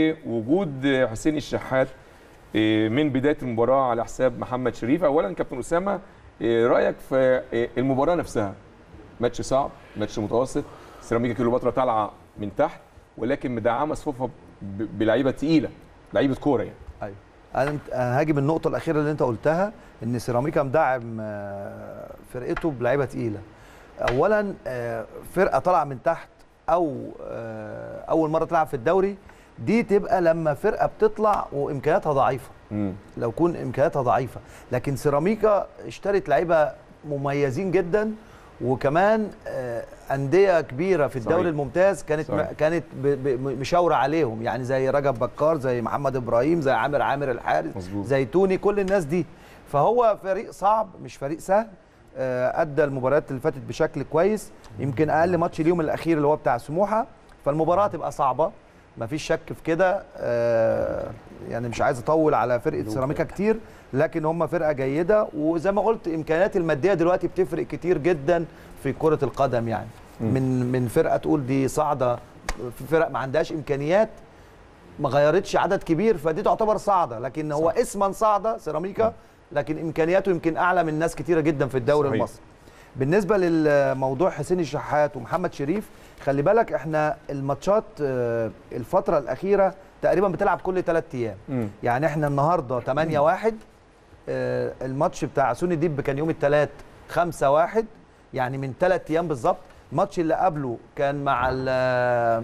ووجود حسين الشحات إيه، من بدايه المباراه على حساب محمد شريف اولا كابتن اسامه إيه، رايك في إيه، المباراه نفسها ماتش صعب ماتش متوسط سيراميكا كيلوباترا طالعه من تحت ولكن مدعمه صفوفها ب- بلعيبه تقيله لعيبه كوره يعني ايوه انا أنت- أنا هاجي من النقطه الاخيره اللي انت قلتها ان سيراميكا مدعم آه، فرقته بلعيبه تقيله اولا آه، فرقه طالعه من تحت او آه، اول مره تلعب في الدوري دي تبقى لما فرقه بتطلع وامكانياتها ضعيفه مم. لو كون امكانياتها ضعيفه لكن سيراميكا اشترت لعيبه مميزين جدا وكمان آه، انديه كبيره في الدوري صحيح. الممتاز كانت صحيح. كانت ب- ب- مشاوره عليهم يعني زي رجب بكار زي محمد ابراهيم زي عامر عامر الحارس مظبوط. زي توني كل الناس دي فهو فريق صعب مش فريق سهل آه، ادى المباريات اللي فاتت بشكل كويس يمكن اقل ماتش اليوم الاخير اللي هو بتاع سموحه فالمباراه تبقى صعبه مفيش شك في كده آه، يعني مش عايز اطول على فرقه سيراميكا كتير لكن هم فرقه جيده وزي ما قلت امكانيات الماديه دلوقتي بتفرق كتير جدا في كره القدم يعني من من فرقه تقول دي صاعده في فرق ما عندهاش امكانيات ما غيرتش عدد كبير فدي تعتبر صاعده لكن هو اسما صاعده سيراميكا لكن امكانياته يمكن اعلى من ناس كتيره جدا في الدوري صحيح. المصري بالنسبه للموضوع حسين الشحات ومحمد شريف خلي بالك احنا الماتشات آه، الفتره الاخيره تقريبا بتلعب كل ثلاث ايام مم. يعني احنا النهارده 8 1 آه، الماتش بتاع سوني ديب كان يوم الثلاث 5 1 يعني من ثلاث ايام بالظبط الماتش اللي قبله كان مع ال-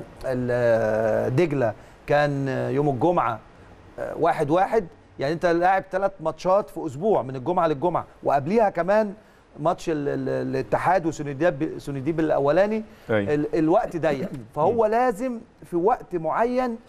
ال- دجله كان يوم الجمعه آه، واحد واحد يعني انت لاعب ثلاث ماتشات في اسبوع من الجمعه للجمعه وقبليها كمان ماتش ال- ال- الاتحاد وسونيديب سونيديب الاولاني أيوة. ال- الوقت ضيق فهو لازم في وقت معين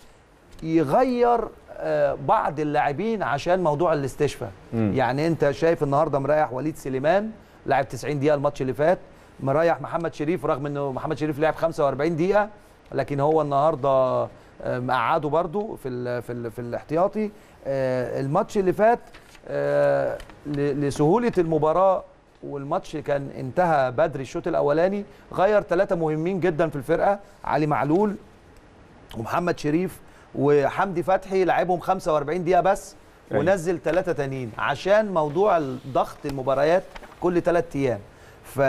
يغير آه، بعض اللاعبين عشان موضوع الاستشفاء مم. يعني انت شايف النهارده مريح وليد سليمان لعب 90 دقيقه الماتش اللي فات مريح محمد شريف رغم انه محمد شريف لعب 45 دقيقه لكن هو النهارده آه، مقعده برده في ال في ال في الاحتياطي آه، الماتش اللي فات آه، ل- لسهوله المباراه والماتش كان انتهى بدري الشوط الاولاني غير ثلاثه مهمين جدا في الفرقه علي معلول ومحمد شريف وحمدي فتحي لعبهم 45 دقيقه بس أيوة. ونزل ثلاثه تانيين عشان موضوع ضغط المباريات كل ثلاث ايام ف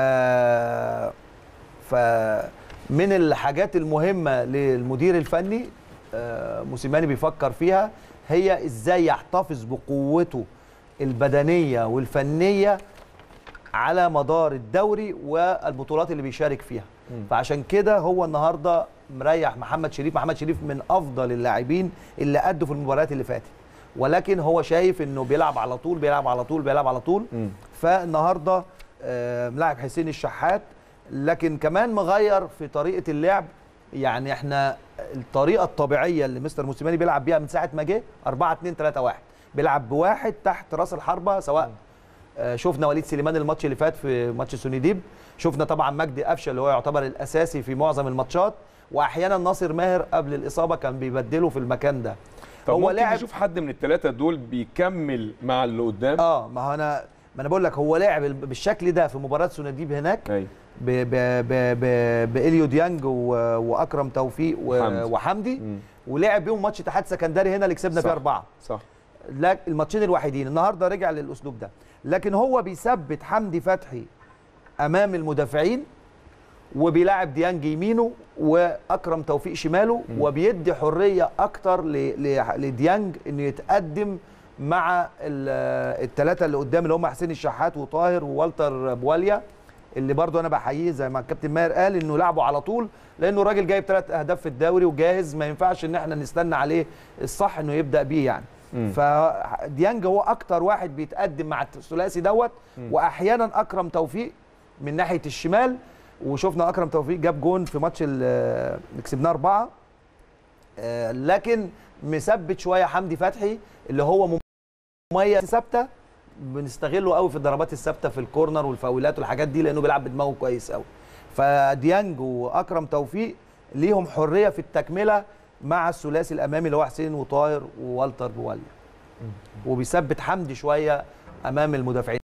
ف من الحاجات المهمه للمدير الفني آه، موسيماني بيفكر فيها هي ازاي يحتفظ بقوته البدنيه والفنيه على مدار الدوري والبطولات اللي بيشارك فيها فعشان كده هو النهارده مريح محمد شريف محمد شريف من افضل اللاعبين اللي ادوا في المباريات اللي فاتت ولكن هو شايف انه بيلعب على طول بيلعب على طول بيلعب على طول مم. فالنهارده آه، ملاعب حسين الشحات لكن كمان مغير في طريقه اللعب يعني احنا الطريقه الطبيعيه اللي مستر موسيماني بيلعب بيها من ساعه ما جه 4 2 3 1 بيلعب بواحد تحت راس الحربه سواء آه، شفنا وليد سليمان الماتش اللي فات في ماتش سونيديب شفنا طبعا مجدي قفشه اللي هو يعتبر الاساسي في معظم الماتشات واحيانا ناصر ماهر قبل الاصابه كان بيبدله في المكان ده طب هو ممكن لاعب نشوف حد من الثلاثه دول بيكمل مع اللي قدام اه ما هو انا ما انا بقول لك هو لاعب بالشكل ده في مباراه سونيديب هناك ايوه ب ب ب ب بإليو ديانج و- واكرم توفيق و- حمدي. وحمدي مم. ولعب بيهم ماتش اتحاد سكندري هنا اللي كسبنا فيه صح. اربعه صح لا الماتشين الوحيدين النهارده رجع للاسلوب ده لكن هو بيثبت حمدي فتحي امام المدافعين وبيلاعب ديانج يمينه واكرم توفيق شماله وبيدي حريه اكتر ل- ل- لديانج انه يتقدم مع الثلاثه اللي قدام اللي هم حسين الشحات وطاهر ووالتر بواليا اللي برضو انا بحييه زي ما الكابتن ماهر قال انه لعبه على طول لانه الراجل جايب ثلاث اهداف في الدوري وجاهز ما ينفعش ان احنا نستنى عليه الصح انه يبدا بيه يعني مم. فديانج هو اكتر واحد بيتقدم مع الثلاثي دوت واحيانا اكرم توفيق من ناحيه الشمال وشفنا اكرم توفيق جاب جون في ماتش ال- اللي كسبناه اربعه آه، لكن مثبت شويه حمدي فتحي اللي هو مميز ثابته بنستغله قوي في الضربات الثابته في الكورنر والفاولات والحاجات دي لانه بيلعب بدماغه كويس قوي فديانج واكرم توفيق ليهم حريه في التكمله مع الثلاثي الامامي اللي هو حسين وطاهر ووالتر بواليا وبيثبت حمدي شويه امام المدافعين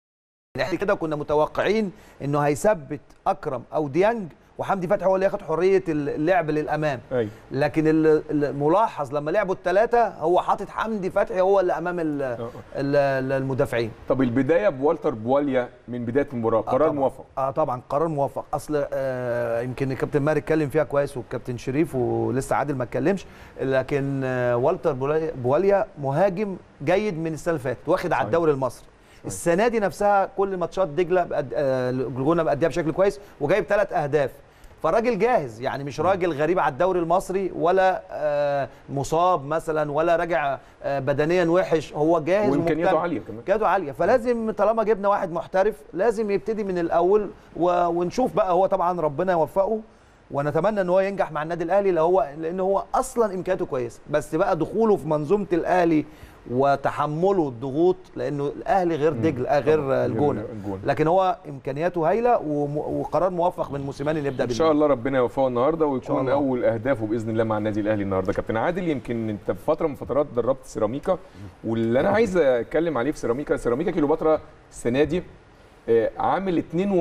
احنا كده كنا متوقعين انه هيثبت اكرم او ديانج وحمدي فتحي هو اللي ياخد حريه اللعب للامام ايوه لكن ال- الملاحظ لما لعبوا الثلاثه هو حاطط حمدي فتحي هو اللي امام ال- آه. ال- ال- المدافعين طب البدايه بوالتر بواليا من بدايه المباراه آه قرار طبعاً. موفق اه طبعا قرار موفق اصل آه يمكن الكابتن ماهر اتكلم فيها كويس والكابتن شريف ولسه عادل ما اتكلمش لكن آه والتر بواليا- بواليا مهاجم جيد من السنه اللي فاتت واخد على صحيح. الدوري المصري السنه دي نفسها كل ماتشات دجله بقد... آه الجونه مأديها بشكل كويس وجايب ثلاث اهداف فراجل جاهز يعني مش راجل غريب على الدوري المصري ولا آه مصاب مثلا ولا راجع آه بدنيا وحش هو جاهز وامكانياته ومجتمع. عاليه كمان امكانياته عاليه فلازم طالما جبنا واحد محترف لازم يبتدي من الاول و... ونشوف بقى هو طبعا ربنا يوفقه ونتمنى ان هو ينجح مع النادي الاهلي لو هو لان هو اصلا امكانياته كويسه بس بقى دخوله في منظومه الاهلي وتحمله الضغوط لانه الاهلي غير دجل آه غير طبعاً. الجونه الجونة. لكن هو امكانياته هايله وم... وقرار موفق من موسيماني اللي يبدا ان شاء الله ربنا يوفقه النهارده ويكون الله. اول اهدافه باذن الله مع النادي الاهلي النهارده كابتن عادل يمكن انت في فتره من فترات دربت سيراميكا واللي انا عايز اتكلم عليه في سيراميكا سيراميكا كيلوباترا السنه دي آه، عامل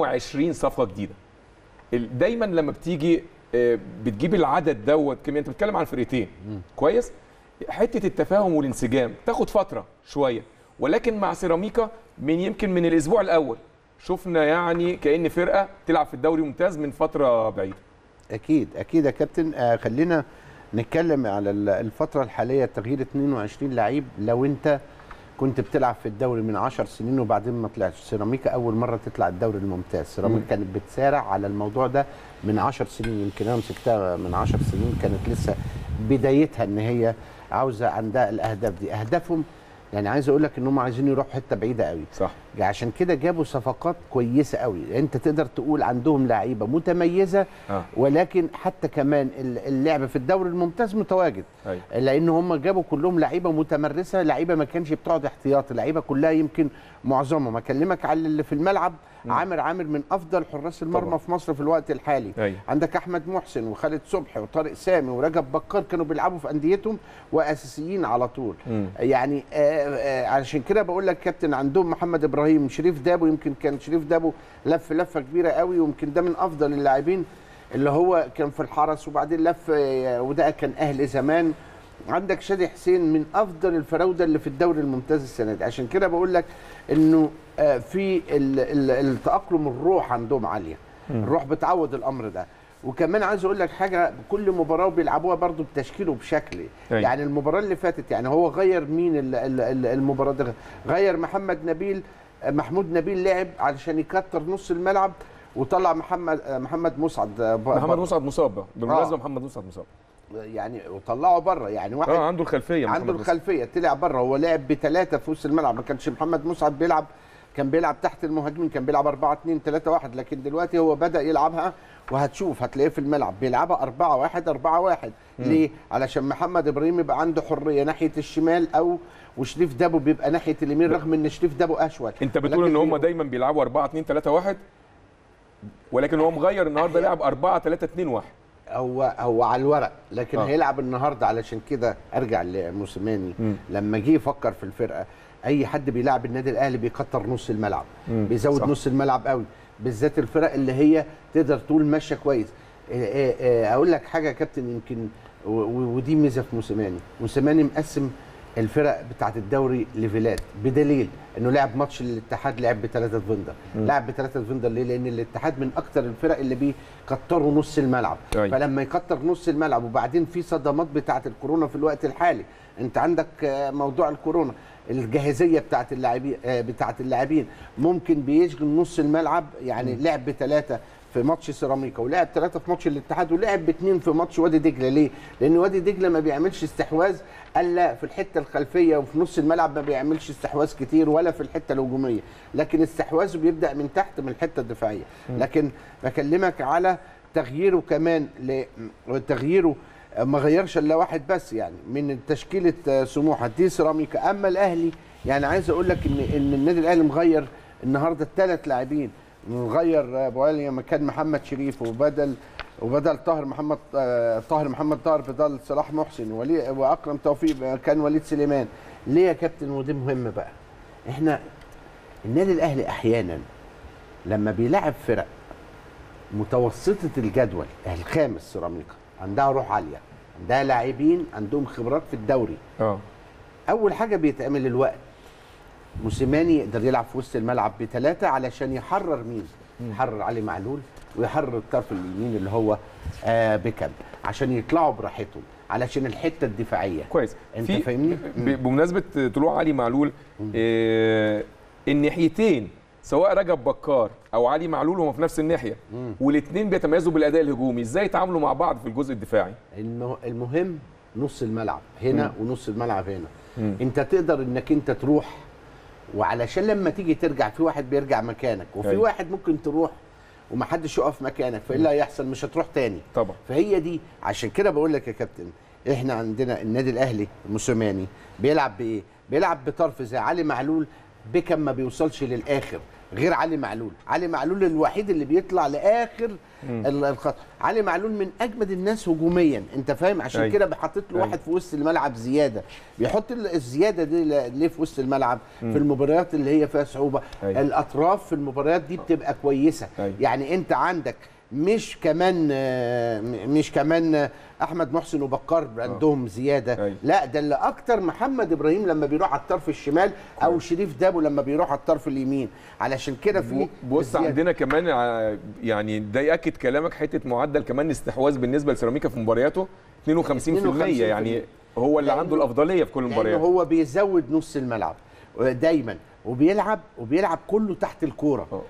22 صفقه جديده ال- دايما لما بتيجي آه، بتجيب العدد دوت كمان انت بتتكلم عن فرقتين كويس حته التفاهم والانسجام تاخد فتره شويه ولكن مع سيراميكا من يمكن من الاسبوع الاول شفنا يعني كان فرقه تلعب في الدوري ممتاز من فتره بعيده اكيد اكيد يا كابتن آه خلينا نتكلم على ال- الفتره الحاليه تغيير 22 لعيب لو انت كنت بتلعب في الدوري من 10 سنين وبعدين ما طلعتش سيراميكا اول مره تطلع الدوري الممتاز سيراميكا كانت بتسارع على الموضوع ده من 10 سنين يمكن انا مسكتها من 10 سنين كانت لسه بدايتها ان هي عاوزه عندها الاهداف دي اهدافهم يعني عايز اقول لك ان هم عايزين يروحوا حته بعيده قوي صح عشان كده جابوا صفقات كويسه قوي انت تقدر تقول عندهم لعيبه متميزه اه ولكن حتى كمان ال- اللعب في الدوري الممتاز متواجد ايوه لان هم جابوا كلهم لعيبه متمرسه لعيبه ما كانش بتقعد احتياطي لعيبه كلها يمكن معظمهم اكلمك على اللي في الملعب عامر عامر من افضل حراس المرمى طبعا. في مصر في الوقت الحالي ايوه عندك احمد محسن وخالد صبحي وطارق سامي ورجب بكار كانوا بيلعبوا في انديتهم واساسيين على طول مم. يعني آه آه علشان كده بقول لك كابتن عندهم محمد ابراهيم شريف دابو يمكن كان شريف دابو لف لفه كبيره قوي ويمكن ده من افضل اللاعبين اللي هو كان في الحرس وبعدين لف آه، وده كان اهلي زمان عندك شادي حسين من افضل الفراوده اللي في الدوري الممتاز السنه دي عشان كده بقول لك انه آه، في ال- ال- التاقلم الروح عندهم عاليه الروح بتعوض الامر ده وكمان عايز اقول لك حاجه كل مباراه بيلعبوها برضو بتشكيل وبشكل أيوة. يعني المباراه اللي فاتت يعني هو غير مين ال- ال- ال- المباراه دي غير محمد نبيل محمود نبيل لعب علشان يكتر نص الملعب وطلع محمد محمد مسعد ب- محمد بره. مسعد مصاب بالمناسبه آه. محمد مسعد مصاب يعني وطلعه بره يعني واحد اه عنده الخلفيه محمد عنده مسعد. الخلفيه طلع بره هو لعب بثلاثه في وسط الملعب ما كانش محمد مسعد بيلعب كان بيلعب تحت المهاجمين كان بيلعب 4 2 3 1 لكن دلوقتي هو بدا يلعبها وهتشوف هتلاقيه في الملعب بيلعبها 4 1 4 1 ليه علشان محمد ابراهيم يبقى عنده حريه ناحيه الشمال او وشريف دابو بيبقى ناحيه اليمين رغم ان شريف دابو اشول انت بتقول ولكن ان هم بيبقى- دايما بيلعبوا 4 2 3 1 ولكن هو مغير النهارده لعب 4 3 2 1 هو هو على الورق لكن آه. آه. هيلعب النهارده علشان كده ارجع لموسيماني مم. لما جه يفكر في الفرقه اي حد بيلعب النادي الاهلي بيكتر نص الملعب مم. بيزود صح. صح. نص الملعب قوي بالذات الفرق اللي هي تقدر تقول ماشيه كويس إيه إيه إيه اقول لك حاجه يا كابتن يمكن و- و- ودي ميزه في موسيماني موسيماني مقسم الفرق بتاعت الدوري ليفلات بدليل انه لعب ماتش الاتحاد لعب بثلاثه فندر لعب بثلاثه فندر ليه لان الاتحاد من اكتر الفرق اللي بيكتروا نص الملعب أيوة. فلما يكتر نص الملعب وبعدين في صدمات بتاعت الكورونا في الوقت الحالي انت عندك آه، موضوع الكورونا الجاهزيه بتاعت اللاعبين آه، بتاعت اللاعبين ممكن بيشغل نص الملعب يعني لعب بثلاثه في ماتش سيراميكا ولعب ثلاثه في ماتش الاتحاد ولعب باثنين في ماتش وادي دجله ليه؟ لان وادي دجله ما بيعملش استحواذ الا في الحته الخلفيه وفي نص الملعب ما بيعملش استحواذ كتير ولا في الحته الهجوميه لكن استحواذه بيبدا من تحت من الحته الدفاعيه لكن بكلمك على تغييره كمان ل... تغييره ما غيرش الا واحد بس يعني من تشكيله آه، سموحه دي سيراميكا اما الاهلي يعني عايز اقول لك ان ان النادي الاهلي مغير النهارده الثلاث لاعبين مغير آه، ابو علي مكان محمد شريف وبدل وبدل طاهر محمد آه، طاهر محمد طاهر بدل صلاح محسن ولي واكرم توفيق كان وليد سليمان ليه يا كابتن ودي مهم بقى احنا النادي الاهلي احيانا لما بيلعب فرق متوسطه الجدول الخامس سيراميكا عندها روح عاليه عندها لاعبين عندهم خبرات في الدوري اه اول حاجه بيتعمل الوقت موسيماني يقدر يلعب في وسط الملعب بثلاثه علشان يحرر مين يحرر علي معلول ويحرر الطرف اليمين اللي هو آه بيكم عشان يطلعوا براحتهم علشان الحته الدفاعيه كويس انت في- فاهمني ب- بمناسبه طلوع علي معلول آه الناحيتين سواء رجب بكار او علي معلول هم في نفس الناحيه والاثنين بيتميزوا بالاداء الهجومي ازاي يتعاملوا مع بعض في الجزء الدفاعي المه- المهم نص الملعب هنا ونص الملعب هنا مم. انت تقدر انك انت تروح وعلشان لما تيجي ترجع في واحد بيرجع مكانك وفي أيوة. واحد ممكن تروح ومحدش يقف مكانك فايه اللي هيحصل مش هتروح تاني طبعا فهي دي عشان كده بقول لك يا كابتن احنا عندنا النادي الاهلي الموسيماني بيلعب بايه؟ بيلعب بطرف زي علي معلول بيكم ما بيوصلش للاخر غير علي معلول، علي معلول الوحيد اللي بيطلع لاخر ال- الخط، علي معلول من اجمد الناس هجوميا، انت فاهم؟ عشان أيوة. كده بحطت له أيوة. واحد في وسط الملعب زياده، بيحط ال- الزياده دي ل- ليه في وسط الملعب؟ في المباريات اللي هي فيها صعوبه، أيوة. الاطراف في المباريات دي بتبقى كويسه، أيوة. يعني انت عندك مش كمان آه، م- مش كمان آه، احمد محسن وبكار عندهم زياده أيوة. لا ده اللي اكتر محمد ابراهيم لما بيروح على الطرف الشمال او شريف دابو لما بيروح على الطرف اليمين علشان كده في بص الزيادة. عندنا كمان ع- يعني ده ياكد كلامك حته معدل كمان استحواذ بالنسبه لسيراميكا في مبارياته 52% يعني هو اللي لأنه- عنده الافضليه في كل لانه المباريات هو بيزود نص الملعب دايما وبيلعب وبيلعب كله تحت الكوره آه.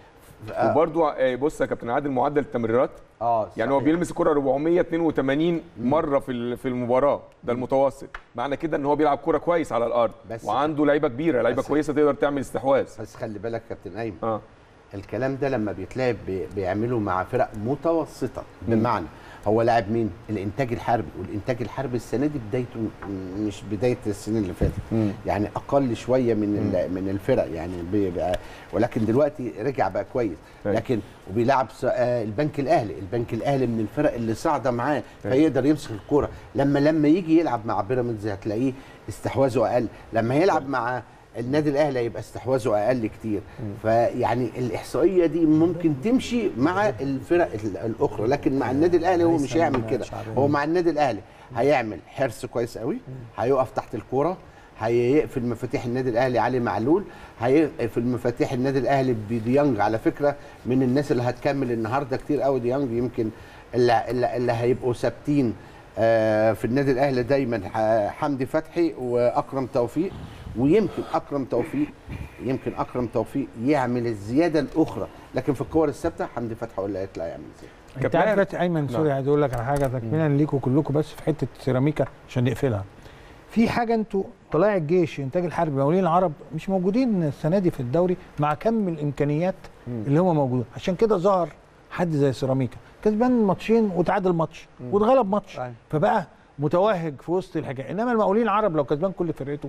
وبرده بص يا كابتن عادل معدل التمريرات اه يعني هو صحيح. بيلمس الكره 482 مره في ال- في المباراه ده المتوسط معنى كده ان هو بيلعب كوره كويس على الارض بس- وعنده لعيبه كبيره لعيبه بس- كويسه تقدر تعمل استحواذ بس خلي بالك كابتن ايمن اه الكلام ده لما بيتلعب بي- بيعملوا مع فرق متوسطه بمعنى هو لاعب مين؟ الانتاج الحربي والانتاج الحربي السنه دي بدايته م- مش بدايه السنين اللي فاتت مم. يعني اقل شويه من ال- من الفرق يعني بيبقى ولكن دلوقتي رجع بقى كويس أيوة. لكن وبيلعب س- آه، البنك الاهلي البنك الاهلي من الفرق اللي صاعده معاه أيوة. فيقدر يمسك الكوره لما لما يجي يلعب مع بيراميدز هتلاقيه استحواذه اقل لما يلعب مع النادي الاهلي هيبقى استحواذه اقل كتير فيعني الاحصائيه دي ممكن تمشي مع الفرق ال- الاخرى لكن مع النادي الاهلي هو مش هيعمل كده هو مع النادي الاهلي هيعمل حرص كويس قوي هيقف تحت الكوره هيقفل مفاتيح النادي الاهلي علي معلول هيقفل مفاتيح النادي الاهلي بديانج على فكره من الناس اللي هتكمل النهارده كتير قوي ديانج يمكن اللي, اللي, اللي هيبقوا ثابتين آه، في النادي الاهلي دايما ح- حمدي فتحي واكرم توفيق ويمكن اكرم توفيق يمكن اكرم توفيق يعمل الزياده الاخرى لكن في الكور الثابته حمدي فتحي هو اللي هيطلع يعمل زياده انت كابتن عارف ماهر. دلوقتي ايمن نعم. سوري عايز اقول لك على حاجه تكمله ليكوا كلكم بس في حته سيراميكا عشان نقفلها في حاجه انتوا طلائع الجيش انتاج الحربي مقاولين العرب مش موجودين السنه دي في الدوري مع كم الامكانيات اللي هم موجودين عشان كده ظهر حد زي سيراميكا كسبان ماتشين وتعادل ماتش واتغلب ماتش أيوة. فبقى متوهج في وسط الحكايه انما المقاولين العرب لو كسبان كل فرقته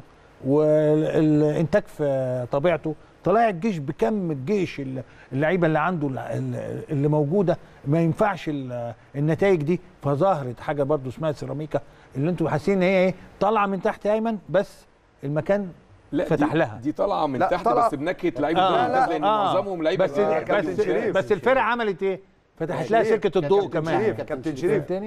والانتاج في طبيعته طلائع الجيش بكم الجيش ال- اللعيبه اللي عنده ال- ال- اللي موجوده ما ينفعش ال- النتائج دي فظهرت حاجه برضو اسمها سيراميكا اللي انتوا حاسين ان هي ايه طالعه من تحت يا ايمن بس المكان لا فتح دي لها. دي طالعه من لا، تحت طالعة- بس بنكهه لعيبه آه، الدوري لا، الممتاز لان آه. معظمهم لعيبه بس آه، بس, كابتن شريف. بس الفرقه عملت ايه؟ فتحت لها شريف، سكه الضوء كابتن كمان شريف، كابتن شريف. تاني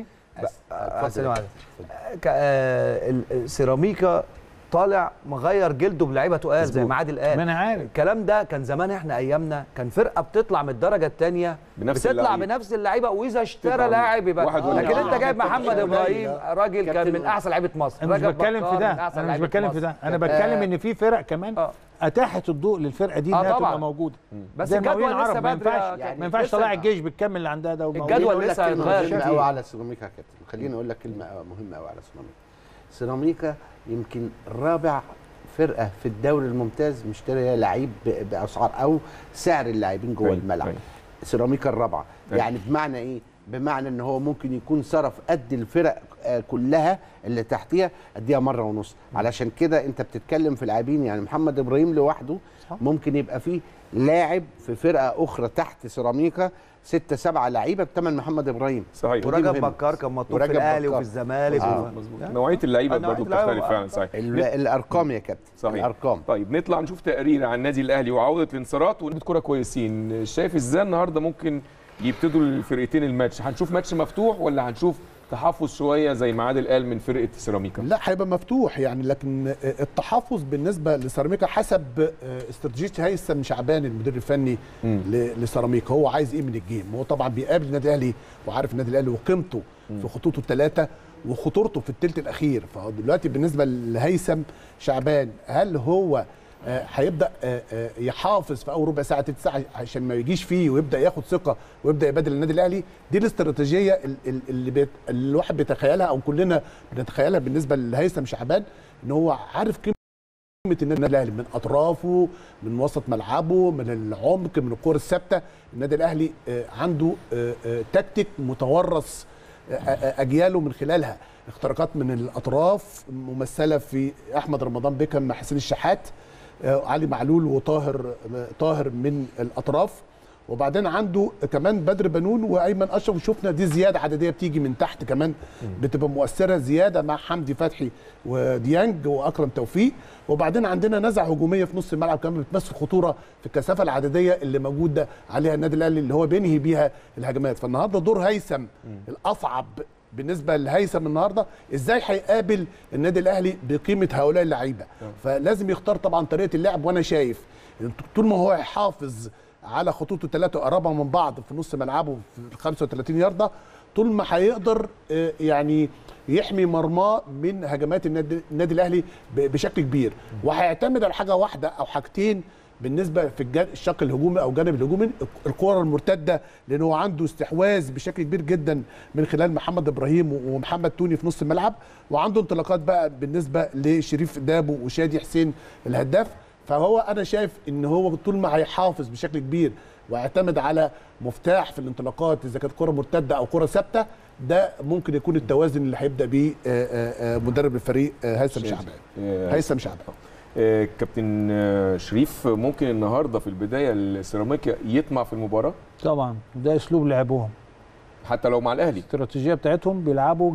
آه، سلام عليكم. ك- آه، ال- السيراميكا طالع مغير جلده بلعيبه تقال زي مظبوط. ما عادل قال ما انا عارف الكلام ده كان زمان احنا ايامنا كان فرقه بتطلع من الدرجه الثانيه بنفس بتطلع اللعيبة. بنفس اللعيبه واذا اشترى تبقى لاعب يبقى واحد ولا لكن اتنين. انت جايب كابتن محمد قليل. ابراهيم راجل كان كابتن- من احسن لعيبه مصر انا مش رجب بتكلم في بكار ده من أحسن انا مش لعيبة بتكلم في مصر. ده انا آه، بتكلم ان في فرق كمان آه. اتاحت الضوء للفرقه دي آه، انها طبعاً. تبقى موجوده بس زي الجدول المقاولين لسه العرب ما بدري يا ينفعش كابتن. ما ينفعش لسه طلائع بقى. الجيش بتكمل اللي عندها ده الجدول خليني أقول لك لسه كلمة هيتغير مهمة شكله. قوي على سيراميكا يا كابتن خليني اقول لك كلمه مهمه قوي على سيراميكا سيراميكا يمكن رابع فرقه في الدوري الممتاز مشتريه لعيب ب- باسعار او سعر اللاعبين جوه أيوة، الملعب أيوة. سيراميكا الرابعه أيوة. يعني بمعنى ايه بمعنى ان هو ممكن يكون صرف قد الفرق آه، كلها اللي تحتيها اديها مره ونص علشان كده انت بتتكلم في لاعبين يعني محمد ابراهيم لوحده ممكن يبقى فيه لاعب في فرقه اخرى تحت سيراميكا ستة سبعة لعيبه بثمن محمد ابراهيم صحيح ودي ورجب مهمة. بكار كان مطلوب في ورجب الاهلي بكار. وفي الزمالك آه. و- مظبوط نوعيه اللعيبه آه، نوعية برضه اللعيبة بتختلف بقى. فعلا صحيح ال- الارقام يا كابتن صحيح الارقام طيب نطلع نشوف تقرير عن النادي الاهلي وعوده الانتصارات ولعيبه كوره كويسين شايف ازاي النهارده ممكن يبتدوا الفرقتين الماتش هنشوف ماتش مفتوح ولا هنشوف تحفظ شويه زي ما عادل قال من فرقه سيراميكا لا هيبقى مفتوح يعني لكن التحفظ بالنسبه لسيراميكا حسب استراتيجيه هيثم شعبان المدير الفني مم. ل- لسيراميكا هو عايز ايه من الجيم هو طبعا بيقابل النادي الاهلي وعارف النادي الاهلي وقيمته في خطوطه الثلاثه وخطورته في الثلث الاخير فهو دلوقتي بالنسبه لهيثم شعبان هل هو آه، هيبدا آه، آه، يحافظ في اول ربع ساعه تلت ساعه عشان ما يجيش فيه ويبدا ياخد ثقه ويبدا يبادل النادي الاهلي دي الاستراتيجيه ال- ال- اللي بيت اللي الواحد بيتخيلها او كلنا بنتخيلها بالنسبه لهيثم شعبان ان هو عارف قيمه قيمه النادي الاهلي من اطرافه من وسط ملعبه من العمق من الكور الثابته النادي الاهلي آه، عنده آه، آه، تكتيك متورث آه، آه، اجياله من خلالها اختراقات من الاطراف ممثله في احمد رمضان بيكم مع حسين الشحات آه، علي معلول وطاهر طاهر من الاطراف وبعدين عنده كمان بدر بنون وايمن اشرف وشفنا دي زياده عدديه بتيجي من تحت كمان بتبقى مؤثره زياده مع حمدي فتحي وديانج واكرم توفيق وبعدين عندنا نزعه هجوميه في نص الملعب كمان بتمثل خطوره في الكثافه العدديه اللي موجوده عليها النادي الاهلي اللي هو بينهي بيها الهجمات فالنهارده دور هيثم الاصعب بالنسبه لهيثم النهارده ازاي هيقابل النادي الاهلي بقيمه هؤلاء اللعيبه فلازم يختار طبعا طريقه اللعب وانا شايف إن طول ما هو يحافظ على خطوط الثلاثه وقربها من بعض في نص ملعبه في ال 35 يارده طول ما هيقدر آه، يعني يحمي مرماه من هجمات النادي, النادي الاهلي ب- بشكل كبير وهيعتمد على حاجه واحده او حاجتين بالنسبه في الجانب الشق الهجومي او الجانب الهجومي الكره المرتده لان هو عنده استحواذ بشكل كبير جدا من خلال محمد ابراهيم ومحمد توني في نص الملعب وعنده انطلاقات بقى بالنسبه لشريف دابو وشادي حسين الهداف فهو انا شايف ان هو طول ما هيحافظ بشكل كبير ويعتمد على مفتاح في الانطلاقات اذا كانت كره مرتده او كره ثابته ده ممكن يكون التوازن اللي هيبدا بيه آه، آه، آه، مدرب الفريق آه، هيثم شادي. شعبان آه، هيثم شعبان آه، كابتن آه، شريف ممكن النهارده في البدايه السيراميكا يطمع في المباراه طبعا ده اسلوب لعبهم حتى لو مع الاهلي الاستراتيجيه بتاعتهم بيلعبوا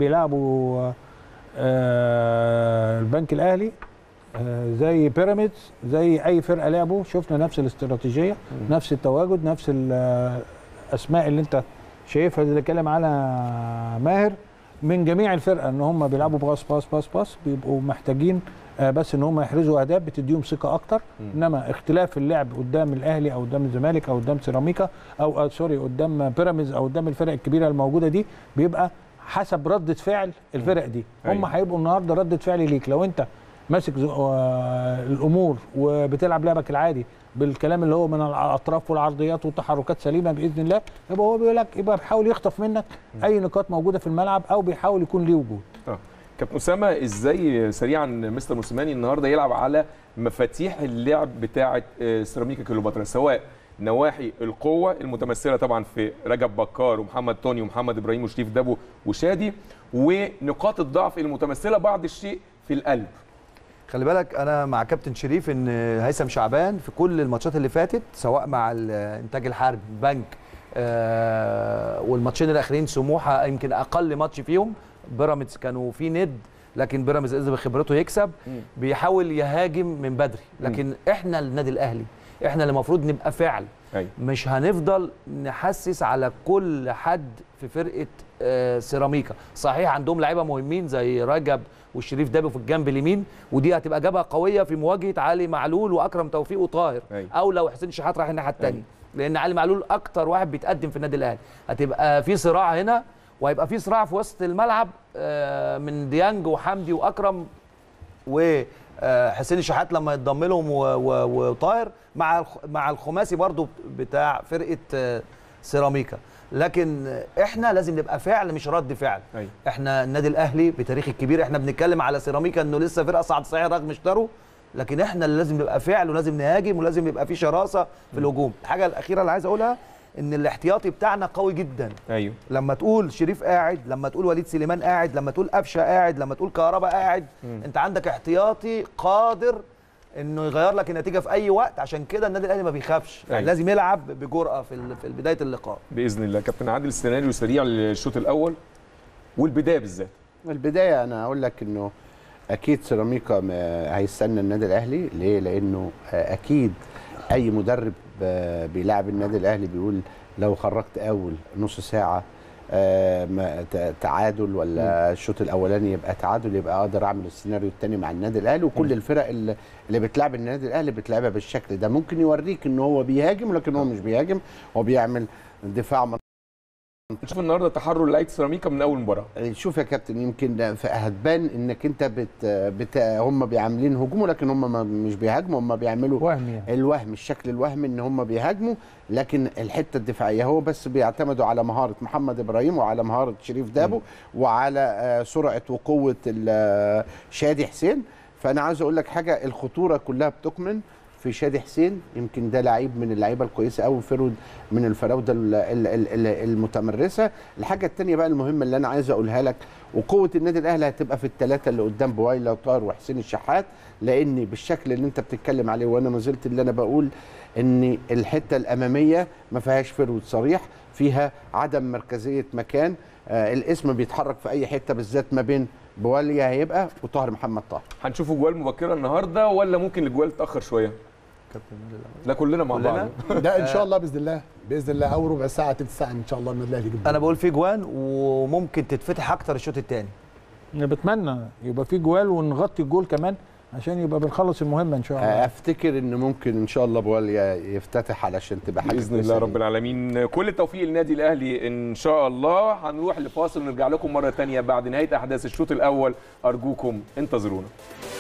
بيلعبوا آه البنك الاهلي آه زي بيراميدز زي اي فرقه لعبوا شفنا نفس الاستراتيجيه نفس التواجد نفس الاسماء اللي انت شايفها اللي اتكلم على ماهر من جميع الفرقه ان هم بيلعبوا باص باص باص باص بيبقوا محتاجين آه، بس ان هم يحرزوا اهداف بتديهم ثقه اكتر انما اختلاف اللعب قدام الاهلي او قدام الزمالك او قدام سيراميكا او آه، سوري قدام بيراميدز او قدام الفرق الكبيره الموجوده دي بيبقى حسب رده فعل الفرق دي هم أيوة. هيبقوا النهارده رده فعل ليك لو انت ماسك ز- آه، الامور وبتلعب لعبك العادي بالكلام اللي هو من الاطراف والعرضيات والتحركات سليمه باذن الله يبقى هو بيقول لك يبقى بيحاول يخطف منك اي نقاط موجوده في الملعب او بيحاول يكون ليه وجود اه كابتن اسامه ازاي سريعا مستر موسيماني النهارده يلعب على مفاتيح اللعب بتاعه آه، سيراميكا كليوباترا سواء نواحي القوه المتمثله طبعا في رجب بكار ومحمد توني ومحمد ابراهيم وشريف دابو وشادي ونقاط الضعف المتمثله بعض الشيء في القلب خلي بالك انا مع كابتن شريف ان هيثم شعبان في كل الماتشات اللي فاتت سواء مع الانتاج الحربي بنك آه والماتشين الاخرين سموحه يمكن اقل ماتش فيهم بيراميدز كانوا في ند لكن بيراميدز قدر بخبرته يكسب بيحاول يهاجم من بدري لكن احنا النادي الاهلي احنا اللي المفروض نبقى فعل أيوة. مش هنفضل نحسس على كل حد في فرقه آه، سيراميكا صحيح عندهم لعيبه مهمين زي رجب والشريف دابو في الجنب اليمين ودي هتبقى جبهه قويه في مواجهه علي معلول واكرم توفيق وطاهر أيوة. او لو حسين شحات راح الناحيه الثانيه لان علي معلول اكتر واحد بيتقدم في النادي الاهلي هتبقى في صراع هنا وهيبقى في صراع في وسط الملعب آه، من ديانج وحمدي واكرم وحسين الشحات لما يتضم لهم و- و- وطاهر مع الخ- مع الخماسي برضو بتاع فرقه آه، سيراميكا لكن احنا لازم نبقى فعل مش رد فعل أيوة. احنا النادي الاهلي بتاريخ الكبير احنا بنتكلم على سيراميكا انه لسه فرقه صعد صحيح رغم اشتروا لكن احنا اللي لازم نبقى فعل ولازم نهاجم ولازم يبقى في شراسه في الهجوم الحاجه الاخيره اللي عايز اقولها ان الاحتياطي بتاعنا قوي جدا ايوه لما تقول شريف قاعد لما تقول وليد سليمان قاعد لما تقول قفشه قاعد لما تقول كهربا قاعد انت عندك احتياطي قادر انه يغير لك النتيجه في اي وقت عشان كده النادي الاهلي ما بيخافش يعني أيوة. لازم يلعب بجرأه في ال- في بدايه اللقاء باذن الله كابتن عادل سيناريو سريع للشوط الاول والبدايه بالذات البدايه انا اقول لك انه اكيد سيراميكا ما- هيستنى النادي الاهلي ليه لانه آه، اكيد اي مدرب آه، بيلعب النادي الاهلي بيقول لو خرجت اول نص ساعه آه، ما- ت- تعادل ولا الشوط الاولاني يبقى تعادل يبقى اقدر اعمل السيناريو الثاني مع النادي الاهلي وكل الفرق اللي اللي بتلعب النادي الاهلي بتلعبها بالشكل ده ممكن يوريك ان هو بيهاجم لكن هو مش بيهاجم هو بيعمل دفاع نشوف النهارده تحرر لعيبه سيراميكا من اول مباراه شوف يا كابتن يمكن ف- هتبان انك انت بت, بت هم بيعملين هجوم لكن هم ما- مش بيهاجموا هم بيعملوا وهم يعني الوهم الشكل الوهمي ان هم بيهاجموا لكن الحته الدفاعيه هو بس بيعتمدوا على مهاره محمد ابراهيم وعلى مهاره شريف دابو وعلى آه، سرعه وقوه ال- آه، شادي حسين فانا عاوز اقول لك حاجه الخطوره كلها بتكمن في شادي حسين يمكن ده لعيب من اللعيبه الكويسه قوي فرود من الفراوده ال- ال- ال- ال- المتمرسه الحاجه الثانيه بقى المهمه اللي انا عايز اقولها لك وقوه النادي الاهلي هتبقى في الثلاثه اللي قدام بويلا وطاهر وحسين الشحات لان بالشكل اللي انت بتتكلم عليه وانا ما زلت اللي انا بقول ان الحته الاماميه ما فيهاش فرود صريح فيها عدم مركزيه مكان آه الاسم بيتحرك في اي حته بالذات ما بين بواليا هيبقى وطاهر محمد طاهر هنشوف جوال مبكره النهارده ولا ممكن الجوال تاخر شويه لا كلنا مع كلنا؟ بعض ده ان شاء الله باذن الله باذن الله اول ربع ساعه تلت ساعه ان شاء الله النادي الاهلي يجيب انا بقول في جوان وممكن تتفتح اكتر الشوط الثاني انا بتمنى يبقى في جوال ونغطي الجول كمان عشان يبقى بنخلص المهمه ان شاء آه الله افتكر ان ممكن ان شاء الله بواليا يفتتح علشان تبقى حاجه باذن كويسة الله ليه. رب العالمين كل التوفيق للنادي الاهلي ان شاء الله هنروح لفاصل ونرجع لكم مره ثانيه بعد نهايه احداث الشوط الاول ارجوكم انتظرونا